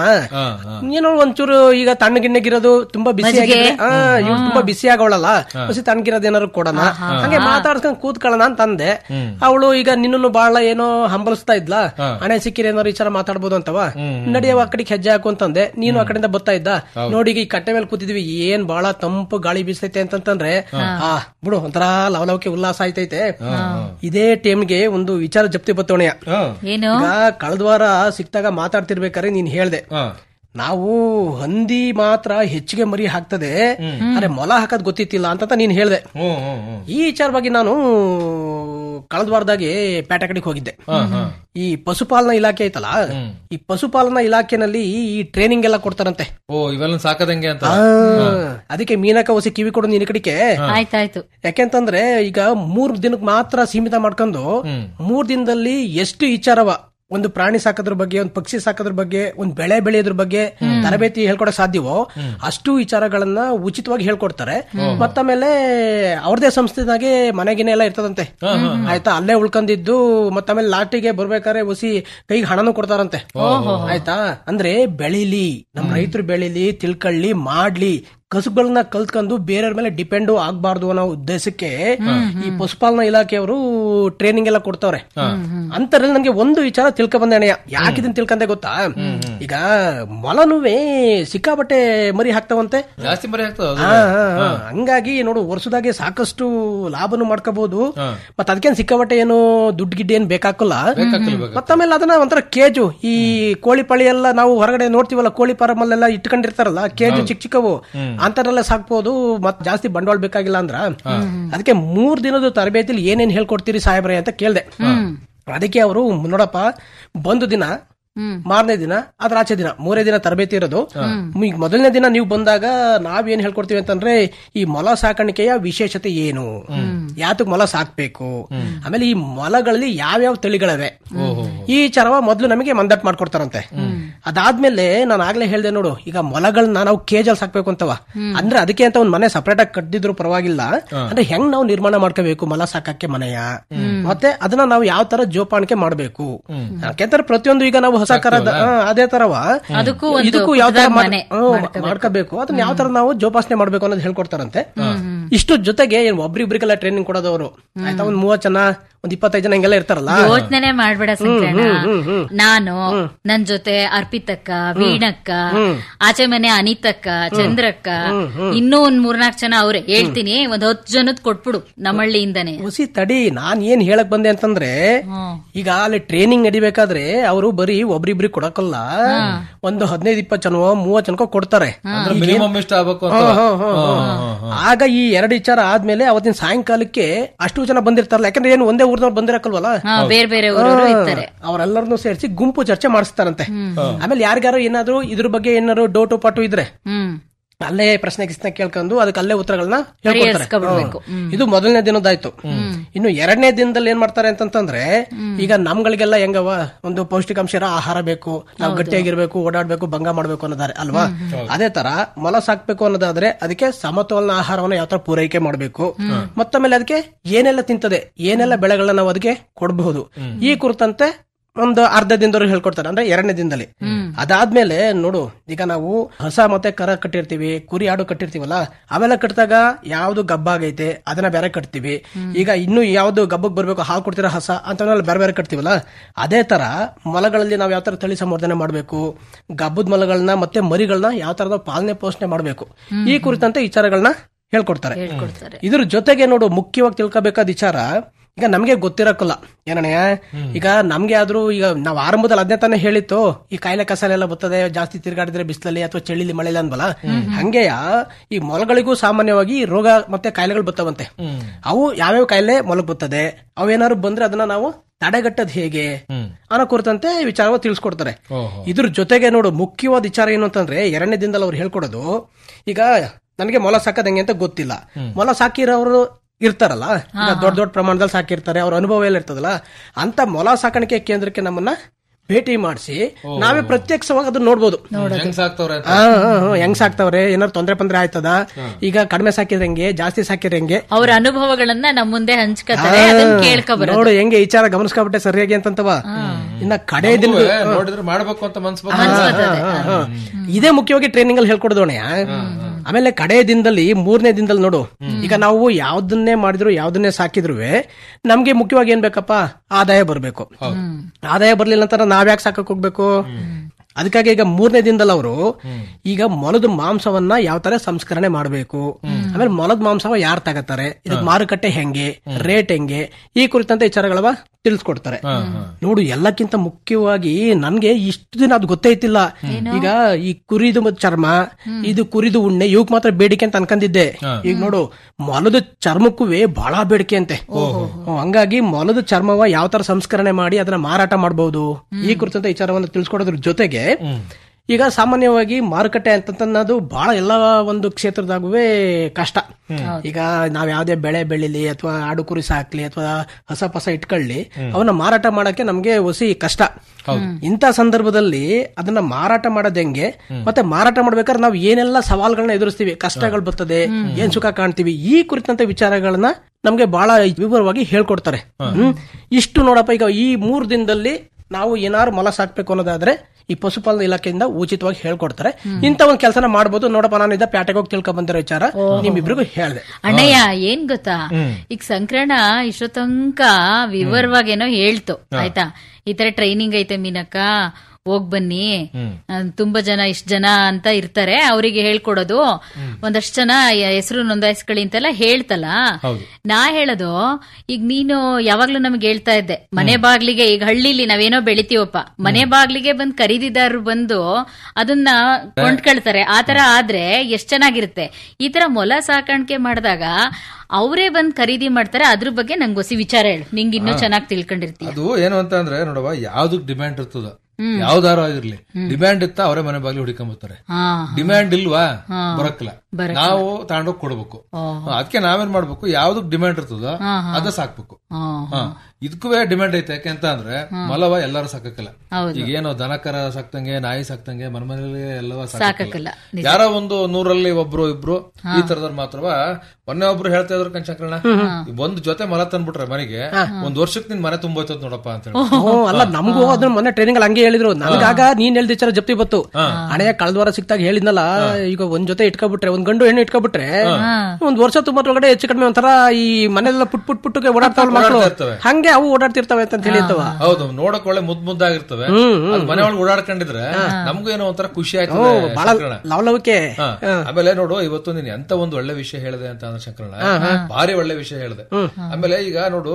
ಏನೋ ಒಂಚೂರು ಈಗ ತಣ್ಣಗಿಣ್ಣಗಿರೋದು ತುಂಬಾ ಬಿಸಿ ಆಗಿದೆ ಇವಳು ತುಂಬಾ ಬಿಸಿ ಆಗೋಳಲ್ಲ ಹೊಸಿ ತಣ್ಣಗಿರೋದು ಏನಾದ್ರು ಕೊಡೋಣ ಹಂಗೆ ಮಾತಾಡ್ಸ್ಕೊಂಡ್ ಕೂತ್ಕೊಳ್ಳೋಣ ಅಂತ ಅಂದೆ ಅವಳು ಈಗ ನಿನ್ನನ್ನು ಬಹಳ ಏನೋ ಹಂಬಲಿಸ್ತಾ ಇದ್ಲಾ ಹಣೆ ಸಿಕ್ಕಿರ ಏನಾದ್ರು ವಿಚಾರ ಮಾತಾಡ್ಬೋದು ಅಂತವ ನಡಿಯವ ಆ ಕಡೆಗೆ ಹೆಜ್ಜೆ ಹಾಕು ಅಂತಂದೆ ನೀನು ಆ ಕಡೆಯಿಂದ ಬರ್ತಾ ಇದ್ದ ನೋಡಿ ಈಗ ಈ ಕಟ್ಟೆ ಮೇಲೆ ಕೂತಿದ್ವಿ ಏನ್ ಬಹಳ ತಂಪು ಗಾಳಿ ಬೀಸೈತೆ ಅಂತಂತಂದ್ರೆ ಆ ಬಿಡು ಒಂಥರ ಲವಲವಕ್ಕೆ ಉಲ್ಲಾಸ ಆಯ್ತೈತೆ ಇದೇ ಟೈಮ್ಗೆ ಒಂದು ವಿಚಾರ ಜಪ್ತಿ ಬತ್ತೋಣೆಯ ಏನು ಈಗ ಕಳೆದ ವಾರ ಸಿಕ್ತಾಗ ಮಾತಾಡ್ತಿರ್ಬೇಕಾದ್ರೆ ನೀನ್ ಹೇಳ್ದೆ ನಾವು ಹಂದಿ ಮಾತ್ರ ಹೆಚ್ಚಿಗೆ ಮರಿ ಹಾಕ್ತದೆ ಅರೆ ಮೊಲ ಹಾಕದ್ ಗೊತ್ತಿತ್ತಿಲ್ಲ ಅಂತ ನೀನ್ ಹೇಳ್ದೆ ಈ ವಿಚಾರವಾಗಿ ನಾನು ಕಳೆದ ವಾರದಾಗೆ ಪೇಟೆ ಕಡೆಗೆ ಹೋಗಿದ್ದೆ ಈ ಪಶುಪಾಲನಾ ಇಲಾಖೆ ಐತಲ್ಲ ಈ ಪಶುಪಾಲನಾ ಇಲಾಖೆನಲ್ಲಿ ಈ ಟ್ರೈನಿಂಗ್ ಎಲ್ಲ ಕೊಡ್ತಾರಂತೆ ಓ ಇವೆಲ್ಲ ಸಾಕದಂಗೆ ಅಂತ ಆ, ಅದಕ್ಕೆ ಮೀನಕ ಹೊಸಿ ಕಿವಿ ಕೊಡು ನೀನ್ ಈ ಕಡೆಗೆ ಆಯ್ತಾಯ್ತು ಯಾಕೆಂತಂದ್ರೆ ಈಗ ಮೂರ್ ದಿನಕ್ಕೆ ಮಾತ್ರ ಸೀಮಿತ ಮಾಡ್ಕೊಂಡು ಮೂರ್ ದಿನದಲ್ಲಿ ಎಷ್ಟು ವಿಚಾರವ ಒಂದು ಪ್ರಾಣಿ ಸಾಕೋದ್ರ ಬಗ್ಗೆ ಒಂದು ಪಕ್ಷಿ ಸಾಕೋದ್ರ ಬಗ್ಗೆ ಒಂದು ಬೆಳೆ ಬೆಳೆಯೋದ್ರ ಬಗ್ಗೆ ತರಬೇತಿ ಹೇಳ್ಕೊಡಕ್ ಸಾಧ್ಯವೋ ಅಷ್ಟು ವಿಚಾರಗಳನ್ನ ಉಚಿತವಾಗಿ ಹೇಳ್ಕೊಡ್ತಾರೆ ಮತ್ತಮೇಲೆ ಅವ್ರದೇ ಸಂಸ್ಥೆದಾಗೆ ಮನೆಗಿನ ಎಲ್ಲ ಇರ್ತದಂತೆ ಆಯ್ತಾ ಅಲ್ಲೇ ಉಳ್ಕೊಂಡಿದ್ದು ಮತ್ತಮೇಲೆ ಲಾಟಿಗೆ ಬರ್ಬೇಕಾದ್ರೆ ಹುಸಿ ಕೈಗೆ ಹಣನೂ ಕೊಡ್ತಾರಂತೆ ಆಯ್ತಾ ಅಂದ್ರೆ ಬೆಳಿಲಿ ನಮ್ ರೈತರು ಬೆಳಿಲಿ ತಿಳ್ಕೊಳ್ಳಿ ಮಾಡ್ಲಿ ಕಸುಗಳನ್ನ ಕಲ್ತ್ಕೊಂಡು ಬೇರೆಯವ್ರ ಮೇಲೆ ಡಿಪೆಂಡ್ ಆಗ್ಬಾರ್ದು ಅನ್ನೋ ಉದ್ದೇಶಕ್ಕೆ ಈ ಪಶುಪಾಲನಾ ಇಲಾಖೆಯವರು ಟ್ರೈನಿಂಗ್ ಎಲ್ಲ ಕೊಡ್ತಾವ್ರೆ ಅಂತರಲ್ಲಿ ನನಗೆ ಒಂದು ವಿಚಾರ ತಿಳ್ಕೊ ಬಂದೆ ಅಣ್ಣಯ್ಯ ಯಾಕೆ ಇದನ್ನ ತಿಳ್ಕೊಂಡೆ ಗೊತ್ತಾ ಈಗ ಮೊಲನುವೆ ಸಿಕ್ಕಾಬಟ್ಟೆ ಮರಿ ಹಾಕ್ತಾವಂತೆ ಜಾಸ್ತಿ ಮರಿ ಆಗ್ತದ ಹಾ, ಹಾ, ಹಾ. ಹಂಗಾಗಿ ನೋಡು ವರ್ಷದಾಗೆ ಸಾಕಷ್ಟು ಲಾಭನು ಮಾಡ್ಕೋಬಹುದು ಮತ್ತ ಅದಕ್ಕೇನ್ ಸಿಕ್ಕಾಬಟ್ಟೆ ಏನು ದುಡ್ಡು ಗಿಡ್ಡು ಏನ್ ಬೇಕಾಕಲ್ಲ ಮತ್ತ ಆಮೇಲೆ ಅದನ್ನ ಒಂಥರ ಕೇಜು ಈ ಕೋಳಿ ಪಳಿ ಎಲ್ಲ ನಾವು ಹೊರಗಡೆ ನೋಡ್ತೀವಲ್ಲ ಕೋಳಿ ಫಾರಂ ಅಲ್ಲೆಲ್ಲ ಇಟ್ಕೊಂಡಿರ್ತಾರಲ್ಲ ಕೇಜು ಚಿಕ್ಕ ಚಿಕ್ಕವು ಅಂತರೆಲ್ಲ ಸಾಕ್ಬೋದು ಮತ್ ಜಾಸ್ತಿ ಬಂಡವಾಳ ಬೇಕಾಗಿಲ್ಲ ಅಂದ್ರ ಅದಕ್ಕೆ ಮೂರ್ ದಿನದ ತರಬೇತಿಲಿ ಏನೇನ್ ಹೇಳ್ಕೊಡ್ತೀರಿ ಸಾಹೇಬ್ರೆ ಅಂತ ಕೇಳ್ದೆ ಅದಕ್ಕೆ ಅವರು ನೋಡಪ್ಪ ಬಂದು ದಿನ ಮಾರನೇ ದಿನ ಅದ್ರ ಆಚೆ ದಿನ ಮೂರೇ ದಿನ ತರಬೇತಿ ಇರೋದು ಈಗ ಮೊದಲನೇ ದಿನ ನೀವು ಬಂದಾಗ ನಾವೇನ್ ಹೇಳ್ಕೊಡ್ತೀವಿ ಅಂತಂದ್ರೆ ಈ ಮೊಲ ಸಾಕಾಣಿಕೆಯ ವಿಶೇಷತೆ ಏನು ಯಾತಕ್ ಮೊಲ ಸಾಕ್ಬೇಕು ಆಮೇಲೆ ಈ ಮೊಲಗಳಲ್ಲಿ ಯಾವ್ಯಾವ ತಳಿಗಳವೆ ಈ ಚರವ ಮೊದಲು ನಮಗೆ ಮಂದಟ್ ಮಾಡ್ಕೊಡ್ತಾರಂತೆ ಅದಾದ್ಮೇಲೆ ನಾನು ಆಗ್ಲೇ ಹೇಳ್ದೆ ನೋಡು ಈಗ ಮೊಲಗಳನ್ನ ನಾವು ಕೇಜಲ್ ಸಾಕ್ಬೇಕು ಅಂತವ ಅಂದ್ರೆ ಅದಕ್ಕೆ ಅಂತ ಒಂದ್ ಮನೆ ಸಪರೇಟ್ ಆಗಿ ಕಟ್ಟಿದ್ರು ಪರವಾಗಿಲ್ಲ ಅಂದ್ರೆ ಹೆಂಗ್ ನಾವು ನಿರ್ಮಾಣ ಮಾಡ್ಕೋಬೇಕು ಮೊಲ ಸಾಕಕ್ಕೆ ಮನೆಯ ಮತ್ತೆ ಅದನ್ನ ನಾವು ಯಾವ ತರ ಜೋಪಾಣಿಕೆ ಮಾಡ್ಬೇಕು ಯಾಕೆಂದ್ರೆ ಪ್ರತಿಯೊಂದು ಈಗ ನಾವು ಹೊಸ ಕರದ ಹಾ, ಅದೇ ತರವ ಅದಕ್ಕೂ ಒಂದು ಇದಕ್ಕೂ ಯಾವ ತರ ಪುಟ್ಟದಾಗ್ ಮಾಡ್- ಮನೆ ಹ್ಮ್, ಮಾಡ್ಕೋಬೇಕು ಅದನ್ನ ಯಾವ ತರ ನಾವು ಜೋಪಾಸನೆ ಮಾಡ್ಬೇಕು ಅನ್ನೋದು ಹೇಳ್ಕೊಡ್ತಾರಂತೆ ಇಷ್ಟು ಜೊತೆಗೆ ಏನ್ ಒಬ್ರಿಬ್ರಿಗೆಲ್ಲ ಟ್ರೈನಿಂಗ್ ಕೊಡೋದವರು ಆಯ್ತಾ ಒಂದ್ ಮೂವತ್ ಜನ ಒಂದ್ ಇಪ್ಪತ್ತೈದು ಜನ ಹಿಂಗೆಲ್ಲ ಇರ್ತಾರಲ್ಲ ಯೋಚನೆ ಮಾಡ್ಬೇಡ ಸಂಕ್ರಣ ನಾನು ನನ್ ಜೊತೆ ಅರ್ಪಿತಕ್ಕ ವೀಣಕ್ಕ ಆಚೆ ಮನೆ ಅನಿತಕ್ಕ ಚಂದ್ರಕ್ಕ ಇನ್ನೂ ಒಂದ್ ಮೂರ್ನಾಲ್ಕು ಜನ ಅವ್ರೆ ಹೇಳ್ತೀನಿ ಒಂದ್ ಹತ್ತು ಜನದ್ ಕೊಟ್ಬಿಡು ನಮ್ಮಳ್ಳಿಯಿಂದನೇ ಹುಸಿ ತಡಿ ನಾನ್ ಏನ್ ಹೇಳಕ್ ಬಂದೆ ಅಂತಂದ್ರೆ ಈಗ ಅಲ್ಲಿ ಟ್ರೈನಿಂಗ್ ನಡಿಬೇಕಾದ್ರೆ ಅವರು ಬರೀ ಒಬ್ರಿಬ್ರಿ ಕೊಡಕಲ್ಲ ಒಂದು ಹದಿನೈದು ಇಪ್ಪತ್ತು ಜನವೋ ಮೂವತ್ ಜನಕೋ ಕೊಡ್ತಾರೆ ಮಿನಿಮಮ್ ಇಷ್ಟ ಆಗ್ಬೇಕು ಅಂತ ಹಾ, ಹಾ, ಹಾ, ಹಾ. ಆಗ ಈ ಎರಡು ವಿಚಾರ ಆದ್ಮೇಲೆ ಅವತ್ತಿನ ಸಾಯಂಕಾಲಕ್ಕೆ ಅಷ್ಟು ಜನ ಬಂದಿರ್ತಾರಲ್ಲ ಯಾಕಂದ್ರೆ ಏನು ಒಂದೇ ಊರ್ನವ್ರು ಬಂದಿರಕಲ್ವಲ್ಲ ಹಾ, ಬೇರೆ ಬೇರೆ ಊರವ್ರು ಇರ್ತಾರೆ. ಅವರೆಲ್ಲರನ್ನು ಸೇರಿಸಿ ಗುಂಪು ಚರ್ಚೆ ಮಾಡಿಸ್ತಾರಂತೆ ಆಮೇಲೆ ಯಾರಿಗಾರು ಏನಾದ್ರು ಇದ್ರ ಬಗ್ಗೆ ಏನಾದ್ರು ಡೋಟು ಪಟು ಇದ್ರೆ ಹ್ಮ್ ಅಲ್ಲೇ ಪ್ರಶ್ನೆ ಗಿಸ್ನೆ ಕೇಳ್ಕೊಂಡು ಅದಕ್ಕೆ ಅಲ್ಲೇ ಉತ್ತರಗಳನ್ನ ಹೇಳ್ಕೊಡ್ತಾರೆ ಪರಿಹರಿಸ್ಕೊಬಿಡ್ಬೇಕು. ಹ್ಮ್. ಇದು ಮೊದಲನೇ ದಿನದಾಯ್ತು ಇನ್ನು ಎರಡನೇ ದಿನದಲ್ಲಿ ಏನ್ ಮಾಡ್ತಾರೆ ಅಂತಂತಂದ್ರೆ ಈಗ ನಮ್ಗಳಿಗೆಲ್ಲ ಹೆಂಗವ ಒಂದು ಪೌಷ್ಟಿಕಾಂಶ ಇರೋ ಆಹಾರ ಬೇಕು ನಾವು ಗಟ್ಟಿಯಾಗಿರ್ಬೇಕು ಓಡಾಡ್ಬೇಕು ಭಂಗ ಮಾಡ್ಬೇಕು ಅನ್ನೋದಾರೆ ಅಲ್ವಾ ಅದೇ ತರ ಮೊಲ ಸಾಕ್ಬೇಕು ಅನ್ನೋದಾದ್ರೆ ಅದಕ್ಕೆ ಸಮತೋಲನ ಆಹಾರವನ್ನು ಯಾವ ತರ ಪೂರೈಕೆ ಮಾಡಬೇಕು ಮತ್ತೊಮ್ಮೆ ಅದಕ್ಕೆ ಏನೆಲ್ಲ ತಿಂತದೆ ಏನೆಲ್ಲ ಬೆಳೆಗಳನ್ನ ನಾವು ಅದಕ್ಕೆ ಕೊಡಬಹುದು ಈ ಕುರಿತಂತೆ ಒಂದು ಅರ್ಧ ದಿನದವ್ರು ಹೇಳ್ಕೊಡ್ತಾರೆ ಅಂದ್ರೆ ಎರಡನೇ ದಿನದಲ್ಲಿ ಅದಾದ್ಮೇಲೆ ನೋಡು ಈಗ ನಾವು ಹಸ ಮತ್ತೆ ಕರ ಕಟ್ಟಿರ್ತೀವಿ ಕುರಿ ಆಡು ಕಟ್ಟಿರ್ತೀವಲ್ಲ ಅವೆಲ್ಲ ಕಟ್ಟಿದಾಗ ಯಾವ್ದು ಗಬ್ಬ ಆಗೈತೆ ಅದನ್ನ ಬೇರೆ ಕಟ್ತೀವಿ ಈಗ ಇನ್ನು ಯಾವ್ದು ಗಬ್ಬಕ್ ಬರ್ಬೇಕು ಹಾಲು ಕೊಡ್ತಿರೋ ಹಸ ಅಂತವನ್ನೆಲ್ಲ ಬೇರೆ ಬೇರೆ ಕಟ್ತೀವಲ್ಲ ಅದೇ ತರ ಮೊಲಗಳಲ್ಲಿ ನಾವು ಯಾವ ತರ ತಳಿ ಸಂವರ್ಧನೆ ಮಾಡಬೇಕು ಗಬ್ಬದ ಮೊಲಗಳನ್ನ ಮತ್ತೆ ಮರಿಗಳನ್ನ ಯಾವ ತರದ ಪಾಲನೆ ಪೋಷಣೆ ಮಾಡಬೇಕು ಈ ಕುರಿತಂತೆ ವಿಚಾರಗಳನ್ನ ಹೇಳ್ಕೊಡ್ತಾರೆ ಹೇಳ್ಕೊಡ್ತಾರೆ ಇದ್ರ ಜೊತೆಗೆ ನೋಡು ಮುಖ್ಯವಾಗಿ ತಿಳ್ಕೊಬೇಕಾದ ವಿಚಾರ ಈಗ ನಮ್ಗೆ ಗೊತ್ತಿರಕ್ಕಲ್ಲ ಏನಣ್ಣ ಈಗ ನಮ್ಗೆ ಆದ್ರೂ ಈಗ ನಾವ್ ಆರಂಭದಲ್ಲಿ ಅದನ್ನೇ ತಾನೇ ಹೇಳಿತ್ತು ಈ ಕಾಯಿಲೆ ಕಸಾಲೆಲ್ಲ ಬರ್ತದೆ ಜಾಸ್ತಿ ತಿರ್ಗಾಡಿದ್ರೆ ಬಿಸಿಲಲ್ಲಿ ಅಥವಾ ಚಳಿಲಿ ಮಳೆಲಿ ಅನ್ಬಲ್ಲ ಹಂಗೆಯ ಈ ಮೊಲಗಳಿಗೂ ಸಾಮಾನ್ಯವಾಗಿ ಈ ರೋಗ ಮತ್ತೆ ಕಾಯಿಲೆಗಳು ಬರ್ತಾವಂತೆ ಅವು ಯಾವ್ಯಾವ ಕಾಯಿಲೆ ಮೊಲಗ್ ಬರ್ತದೆ ಅವೇನಾದ್ರು ಬಂದ್ರೆ ಅದನ್ನ ನಾವು ತಡೆಗಟ್ಟದ್ ಹೇಗೆ ಅನ್ನೋ ಕುರಿತಂತೆ ವಿಚಾರ ತಿಳಿಸ್ಕೊಡ್ತಾರೆ ಇದ್ರ ಜೊತೆಗೆ ನೋಡು ಮುಖ್ಯವಾದ ವಿಚಾರ ಏನು ಅಂತಂದ್ರೆ ಎರಡನೇ ದಿನದಲ್ಲಿ ಅವ್ರು ಹೇಳ್ಕೊಡೋದು ಈಗ ನನಗೆ ಮೊಲ ಸಾಕೋದ್ ಹೆಂಗೆ ಅಂತ ಗೊತ್ತಿಲ್ಲ ಮೊಲ ಸಾಕಿರೋರು ಇರ್ತಾರಲ್ಲ ಈಗ ದೊಡ್ಡ ದೊಡ್ಡ ಪ್ರಮಾಣದಲ್ಲಿ ಸಾಕಿರ್ತಾರೆ ಅವ್ರ ಅನುಭವ ಎಲ್ಲ ಇರ್ತದಲ್ಲ ಅಂತ ಮೊಲ ಸಾಕಾಣಿಕೆ ಕೇಂದ್ರಕ್ಕೆ ನಮ್ಮನ್ನ ಭೇಟಿ ಮಾಡಿಸಿ ನಾವೇ ಪ್ರತ್ಯಕ್ಷವಾಗಿ ಅದನ್ನ ನೋಡ್ಬೋದು ಹೆಂಗ್ ಸಾಕ್ತವ್ರೆ ಅಂತ ಆ, ಆ, ಆ, ಹೆಂಗ್ ಸಾಕ್ತಾವ್ರೆ ಏನಾರು ತೊಂದ್ರೆ ಪಂದ್ರೆ ಆಯ್ತದ ಈಗ ಕಡಿಮೆ ಸಾಕಿದ್ರೆ ಹೆಂಗೆ ಜಾಸ್ತಿ ಸಾಕಿದ್ರೆ ಹೆಂಗೆ ಅವ್ರ ಅನುಭವಗಳನ್ನ ನಮ್ ಮುಂದೆ ಹಂಚ್ಕತಾರೆ ಅದನ್ನ ಕೇಳ್ಕೊಬರೋದು ನೋಡು ಹೆಂಗೆ ವಿಚಾರ ಗಮನಿಸ್ಕೊಬಿಟ್ಟೆ ಸರಿಯಾಗಿ ಅಂತಂತವ ಇನ್ನ ಕಡೆ ದಿನ ನಮಗೂ ನೋಡಿದ್ರೆ ಮಾಡ್ಬೇಕು ಅಂತ ಮನ್ಸ್ ಬಂದ್ರೆ ಇದೇ ಮುಖ್ಯವಾಗಿ ಟ್ರೈನಿಂಗ್ ಅಲ್ಲಿ ಹೇಳ್ಕೊಡೋಣ ಆಮೇಲೆ ಕಡೆ ದಿನದಲ್ಲಿ ಮೂರನೇ ದಿನದಲ್ಲಿ ನೋಡು ಈಗ ನಾವು ಯಾವ್ದನ್ನೇ ಮಾಡಿದ್ರು ಯಾವ್ದನ್ನೇ ಸಾಕಿದ್ರು ನಮ್ಗೆ ಮುಖ್ಯವಾಗಿ ಏನ್ ಬೇಕಪ್ಪ ಆದಾಯ ಬರ್ಬೇಕು ಆದಾಯ ಬರ್ಲಿಲ್ಲ ಅಂತಾರ ನಾವ್ಯಾಕೆ ಸಾಕಕ್ ಹೋಗ್ಬೇಕು ಅದಕ್ಕಾಗಿ ಈಗ ಮೂರನೇ ದಿನದಲ್ಲಿ ಅವರು ಈಗ ಮೊಲದ ಮಾಂಸವನ್ನ ಯಾವ ತರ ಸಂಸ್ಕರಣೆ ಮಾಡಬೇಕು ಆಮೇಲೆ ಮೊಲದ ಮಾಂಸವ ಯಾರು ತಗತಾರೆ ಇದಕ್ಕೆ ಮಾರುಕಟ್ಟೆ ಹೆಂಗೆ ರೇಟ್ ಹೆಂಗೆ ಈ ಕುರಿತಂತೆ ವಿಚಾರಗಳವ ತಿಳಿಸ್ಕೊಡ್ತಾರೆ ನೋಡು ಎಲ್ಲಕ್ಕಿಂತ ಮುಖ್ಯವಾಗಿ ನನ್ಗೆ ಇಷ್ಟು ದಿನ ಅದು ಗೊತ್ತೇ ಇತ್ತಿಲ್ಲ ಈಗ ಈ ಕುರಿದು ಮತ್ತ್ ಚರ್ಮ ಇದು ಕುರಿದು ಉಣ್ಣೆ ಇವಕ್ ಮಾತ್ರ ಬೇಡಿಕೆ ಅಂತ ಅನ್ಕೊಂಡಿದ್ದೆ ಈಗ ನೋಡು ಮೊಲದ ಚರ್ಮಕ್ಕೂ ಬಹಳ ಬೇಡಿಕೆ ಅಂತೆ ಹ್ಮ್, ಹಂಗಾಗಿ ಮೊಲದ ಚರ್ಮವ ಯಾವ ತರ ಸಂಸ್ಕರಣೆ ಮಾಡಿ ಅದನ್ನ ಮಾರಾಟ ಮಾಡಬಹುದು ಈ ಕುರಿತಂತ ವಿಚಾರವನ್ನು ತಿಳಿಸ್ಕೊಡೋದ್ರ ಜೊತೆಗೆ ಈಗ ಸಾಮಾನ್ಯವಾಗಿ ಮಾರುಕಟ್ಟೆ ಅಂತನ್ನೋದು ಬಹಳ ಎಲ್ಲ ಒಂದು ಕ್ಷೇತ್ರದಾಗುವೆ ಕಷ್ಟ ಈಗ ನಾವ್ ಯಾವ್ದೇ ಬೆಳೆ ಬೆಳಿಲಿ ಅಥವಾ ಆಡು ಕುರಿ ಸಾಕ್ಲಿ ಅಥವಾ ಹೊಸ ಪಸ ಇಟ್ಕೊಳ್ಳಿ ಅವನ್ನ ಮಾರಾಟ ಮಾಡಕ್ಕೆ ನಮ್ಗೆ ಹೊಸಿ ಕಷ್ಟ ಇಂಥ ಸಂದರ್ಭದಲ್ಲಿ ಅದನ್ನ ಮಾರಾಟ ಮಾಡೋದ್ ಹೆಂಗೆ ಮತ್ತೆ ಮಾರಾಟ ಮಾಡ್ಬೇಕಾದ್ರೆ ನಾವು ಏನೆಲ್ಲ ಸವಾಲ್ಗಳನ್ನ ಎದುರಿಸ್ತೀವಿ ಕಷ್ಟಗಳು ಬರ್ತದೆ ಏನ್ ಸುಖ ಕಾಣ್ತೀವಿ ಈ ಕುರಿತಂತೆ ವಿಚಾರಗಳನ್ನ ನಮ್ಗೆ ಬಹಳ ವಿವರವಾಗಿ ಹೇಳ್ಕೊಡ್ತಾರೆ ಹ್ಮ್ ಇಷ್ಟು ನೋಡಪ್ಪ ಈಗ ಈ ಮೂರ್ ದಿನದಲ್ಲಿ ನಾವು ಏನಾದ್ರು ಮೊಲ ಸಾಕ್ಬೇಕು ಅನ್ನೋದಾದ್ರೆ ಈ ಪಶುಪಾಲನಾ ಇಲಾಖೆಯಿಂದ ಉಚಿತವಾಗಿ ಹೇಳ್ಕೊಡ್ತಾರೆ ಇಂತ ಒಂದ್ ಕೆಲಸನ ಮಾಡ್ಬೋದು ನೋಡಪ್ಪ ನಾನು ಇದ್ದ ಪ್ಯಾಟೆಗೆ ಹೋಗಿ ತಿಳ್ಕೊಂಡ್ ಬಂದಿರೋ ವಿಚಾರ ನಿಮ್ಮಿಬ್ರಿಗೂ ಹೇಳ್ದೆ ಅಣ್ಣಯ್ಯ ಏನ್ ಗೊತ್ತಾ ಈಗ ಸಂಕ್ರಣ ಇಷ್ಟೋ ತನಕ ವಿವರವಾಗೇನೋ ಹೇಳ್ತು ಆಯ್ತಾ ಈ ತರ ಟ್ರೈನಿಂಗ್ ಐತೆ ಮೀನಕ್ಕ ಹೋಗ್ ಬನ್ನಿ ಆ, ತುಂಬಾ ಜನ ಇಷ್ಟ ಜನ ಅಂತ ಇರ್ತಾರೆ ಅವರಿಗೆ ಹೇಳ್ಕೊಡೋದು ಒಂದಷ್ಟು ಜನ ಹೆಸರು ನೋಂದಾಯಿಸ್ಕೊಳ್ಳಿ ಅಂತೆಲ್ಲ ಹೇಳ್ತಲ್ಲ ನಾ ಹೇಳೋದು ಈಗ ನೀನು ಯಾವಾಗ್ಲೂ ನಮ್ಗೆ ಹೇಳ್ತಾ ಇದ್ದೆ ಮನೆ ಬಾಗ್ಲಿಗೆ ಈಗ ಹಳ್ಳಿಲಿ ನಾವೇನೋ ಬೆಳಿತೀವಪ್ಪ ಮನೆ ಬಾಗ್ಲಿಗೆ ಬಂದ್ ಖರೀದಿದಾರರು ಬಂದು ಅದನ್ನ ಕೊಂಡ್ಕೊಳ್ತಾರೆ ಆ ತರ ಆದ್ರೆ ಎಷ್ಟ್ ಚೆನ್ನಾಗಿರುತ್ತೆ ಈ ತರ ಮೊಲ ಸಾಕಾಣಿಕೆ ಮಾಡಿದಾಗ ಅವರೇ ಬಂದ್ ಖರೀದಿ ಮಾಡ್ತಾರೆ ಅದ್ರ ಬಗ್ಗೆ ನಂಗೆ ಹೊಸಿ ವಿಚಾರ ಹೇಳು ನಿಂಗೆ ಇನ್ನೂ ಚೆನ್ನಾಗಿ ತಿಳ್ಕೊಂಡಿರ್ತೀಯ ಅದು ಏನು ಅಂತ ಅಂದ್ರೆ ನೋಡವ ಯಾವ್ದಕ್ ಡಿಮ್ಯಾಂಡ್ ಇರ್ತದ ಯಾವ್ದಾರು ಆಗಿರ್ಲಿ ಡಿಮ್ಯಾಂಡ್ ಇತ್ತ ಅವರೇ ಮನೆ ಬಾಗ್ಲಿ ಹುಡುಕೊಂಬತ್ತಾರೆ ಹಾ ಡಿಮ್ಯಾಂಡ್ ಇಲ್ವಾ ಬರಕ್ಕಿಲ್ಲ ನಾವು ತಗೊಂಡೋಗಿ ಕೊಡ್ಬೇಕು ಅದಕ್ಕೆ ನಾವೇನ್ ಮಾಡ್ಬೇಕು ಯಾವ್ದಕ್ ಡಿಮ್ಯಾಂಡ್ ಇರ್ತದ ಅದ ಸಾಕ್ಬೇಕು ಹಾ ಇದಕ್ಕೂ ಡಿಮ್ಯಾಂಡ್ ಐತೆ ಯಾಕೆ ಅಂತ ಅಂದ್ರೆ ಮಲವ ಎಲ್ಲಾರು ಸಾಕಕ್ಕಿಲ್ಲ ಈಗ ಏನು ದನ ಕರ ಸಾಕ್ತಂಗೆ ನಾಯಿ ಸಾಕ್ತಂಗೆ ಮನೆ ಮನೇಲಿ ಎಲ್ಲವ ಸಾಕಕ್ಕಿಲ್ಲ ಯಾರೋ ಒಂದು ನೂರಲ್ಲಿ ಒಬ್ರು ಇಬ್ರು ಈ ತರದವ್ರು ಮಾತ್ರವ ಮೊನ್ನೆ ಒಬ್ರು ಹೇಳ್ತಾ ಇದ್ರು ಕಣ್ಶಂಕರಣ ಒಂದ್ ಜೊತೆ ಮಲ ತಂದ್ಬಿಟ್ರೆ ಮನೆಗೆ ಒಂದ್ ವರ್ಷಕ್ಕೆ ನಿನ್ ಮನೆ ತುಂಬೋಯ್ತದ ನೋಡಪ್ಪ ಅಂತ ಹೇಳಿ ಹ್ಮ್, ಅಲ್ಲ ನಮಗೂ ಅದನ್ನ ಮೊನ್ನೆ ಟ್ರೈನಿಂಗ್ ಅಲ್ಲಿ ಹಂಗೆ ಹೇಳಿದ್ರು ನನ್ಗಾಗ ನೀನ್ ಹೇಳ್ದ ವಿಚಾರ ಜಪ್ತಿ ಬತ್ತು ಹಣೆಯ ಕಳೆದ ವಾರ ಸಿಕ್ತಾಗ ಹೇಳಿದ್ನಲ್ಲ ಈಗ ಒಂದ್ ಜೊತೆ ಇಟ್ಕೊಬಿಟ್ರೆ ಒಂದ್ ಗಂಡು ಹೆಣ್ಣು ಇಟ್ಕೊಬಿಟ್ರೆ ಒಂದ್ ವರ್ಷ ತುಂಬರೊಳಗಡೆ ಹೆಚ್ಚು ಕಡಿಮೆ ಒಂಥರ ಈ ಮನೆಲ್ಲ ಪುಟ್ ಪುಟ್ ಪುಟ್ಟಕ್ಕೆ ಓಡಾಡ್ತಾವ ಮಕ್ಕಳು ಇರ್ತವೆ. ಹಂಗೆ ಅವು ಓಡಾಡ್ತಿರ್ತವೆ ಅಂತ ಹೇಳಿರ್ತವ ಹೌದು ನೋಡಕ್ ಒಳ್ಳೆ ಮುದ್ ಮುದ್ದಾಗಿರ್ತವೆ ಅದ್ ಮನೆ ಒಳಗೆ ಓಡಾಡ್ಕೊಂಡಿದ್ರೆ ನಮ್ಗೂ ಏನೋ ಒಂಥರ ಖುಷಿ ಆಯ್ತು ಬಹಳ ಲವಲವಿಕೆ ಆಮೇಲೆ ನೋಡು ಇವತ್ತು ನೀನ್ ಎಂತ ಒಂದು ಒಳ್ಳೆ ವಿಷಯ ಹೇಳಿದೆ ಅಂತ ಅಂದ್ರೆ ಶಂಕರಣ್ಣ ಭಾರಿ ಒಳ್ಳೆ ವಿಷಯ ಹೇಳಿದೆ ಆಮೇಲೆ ಈಗ ನೋಡು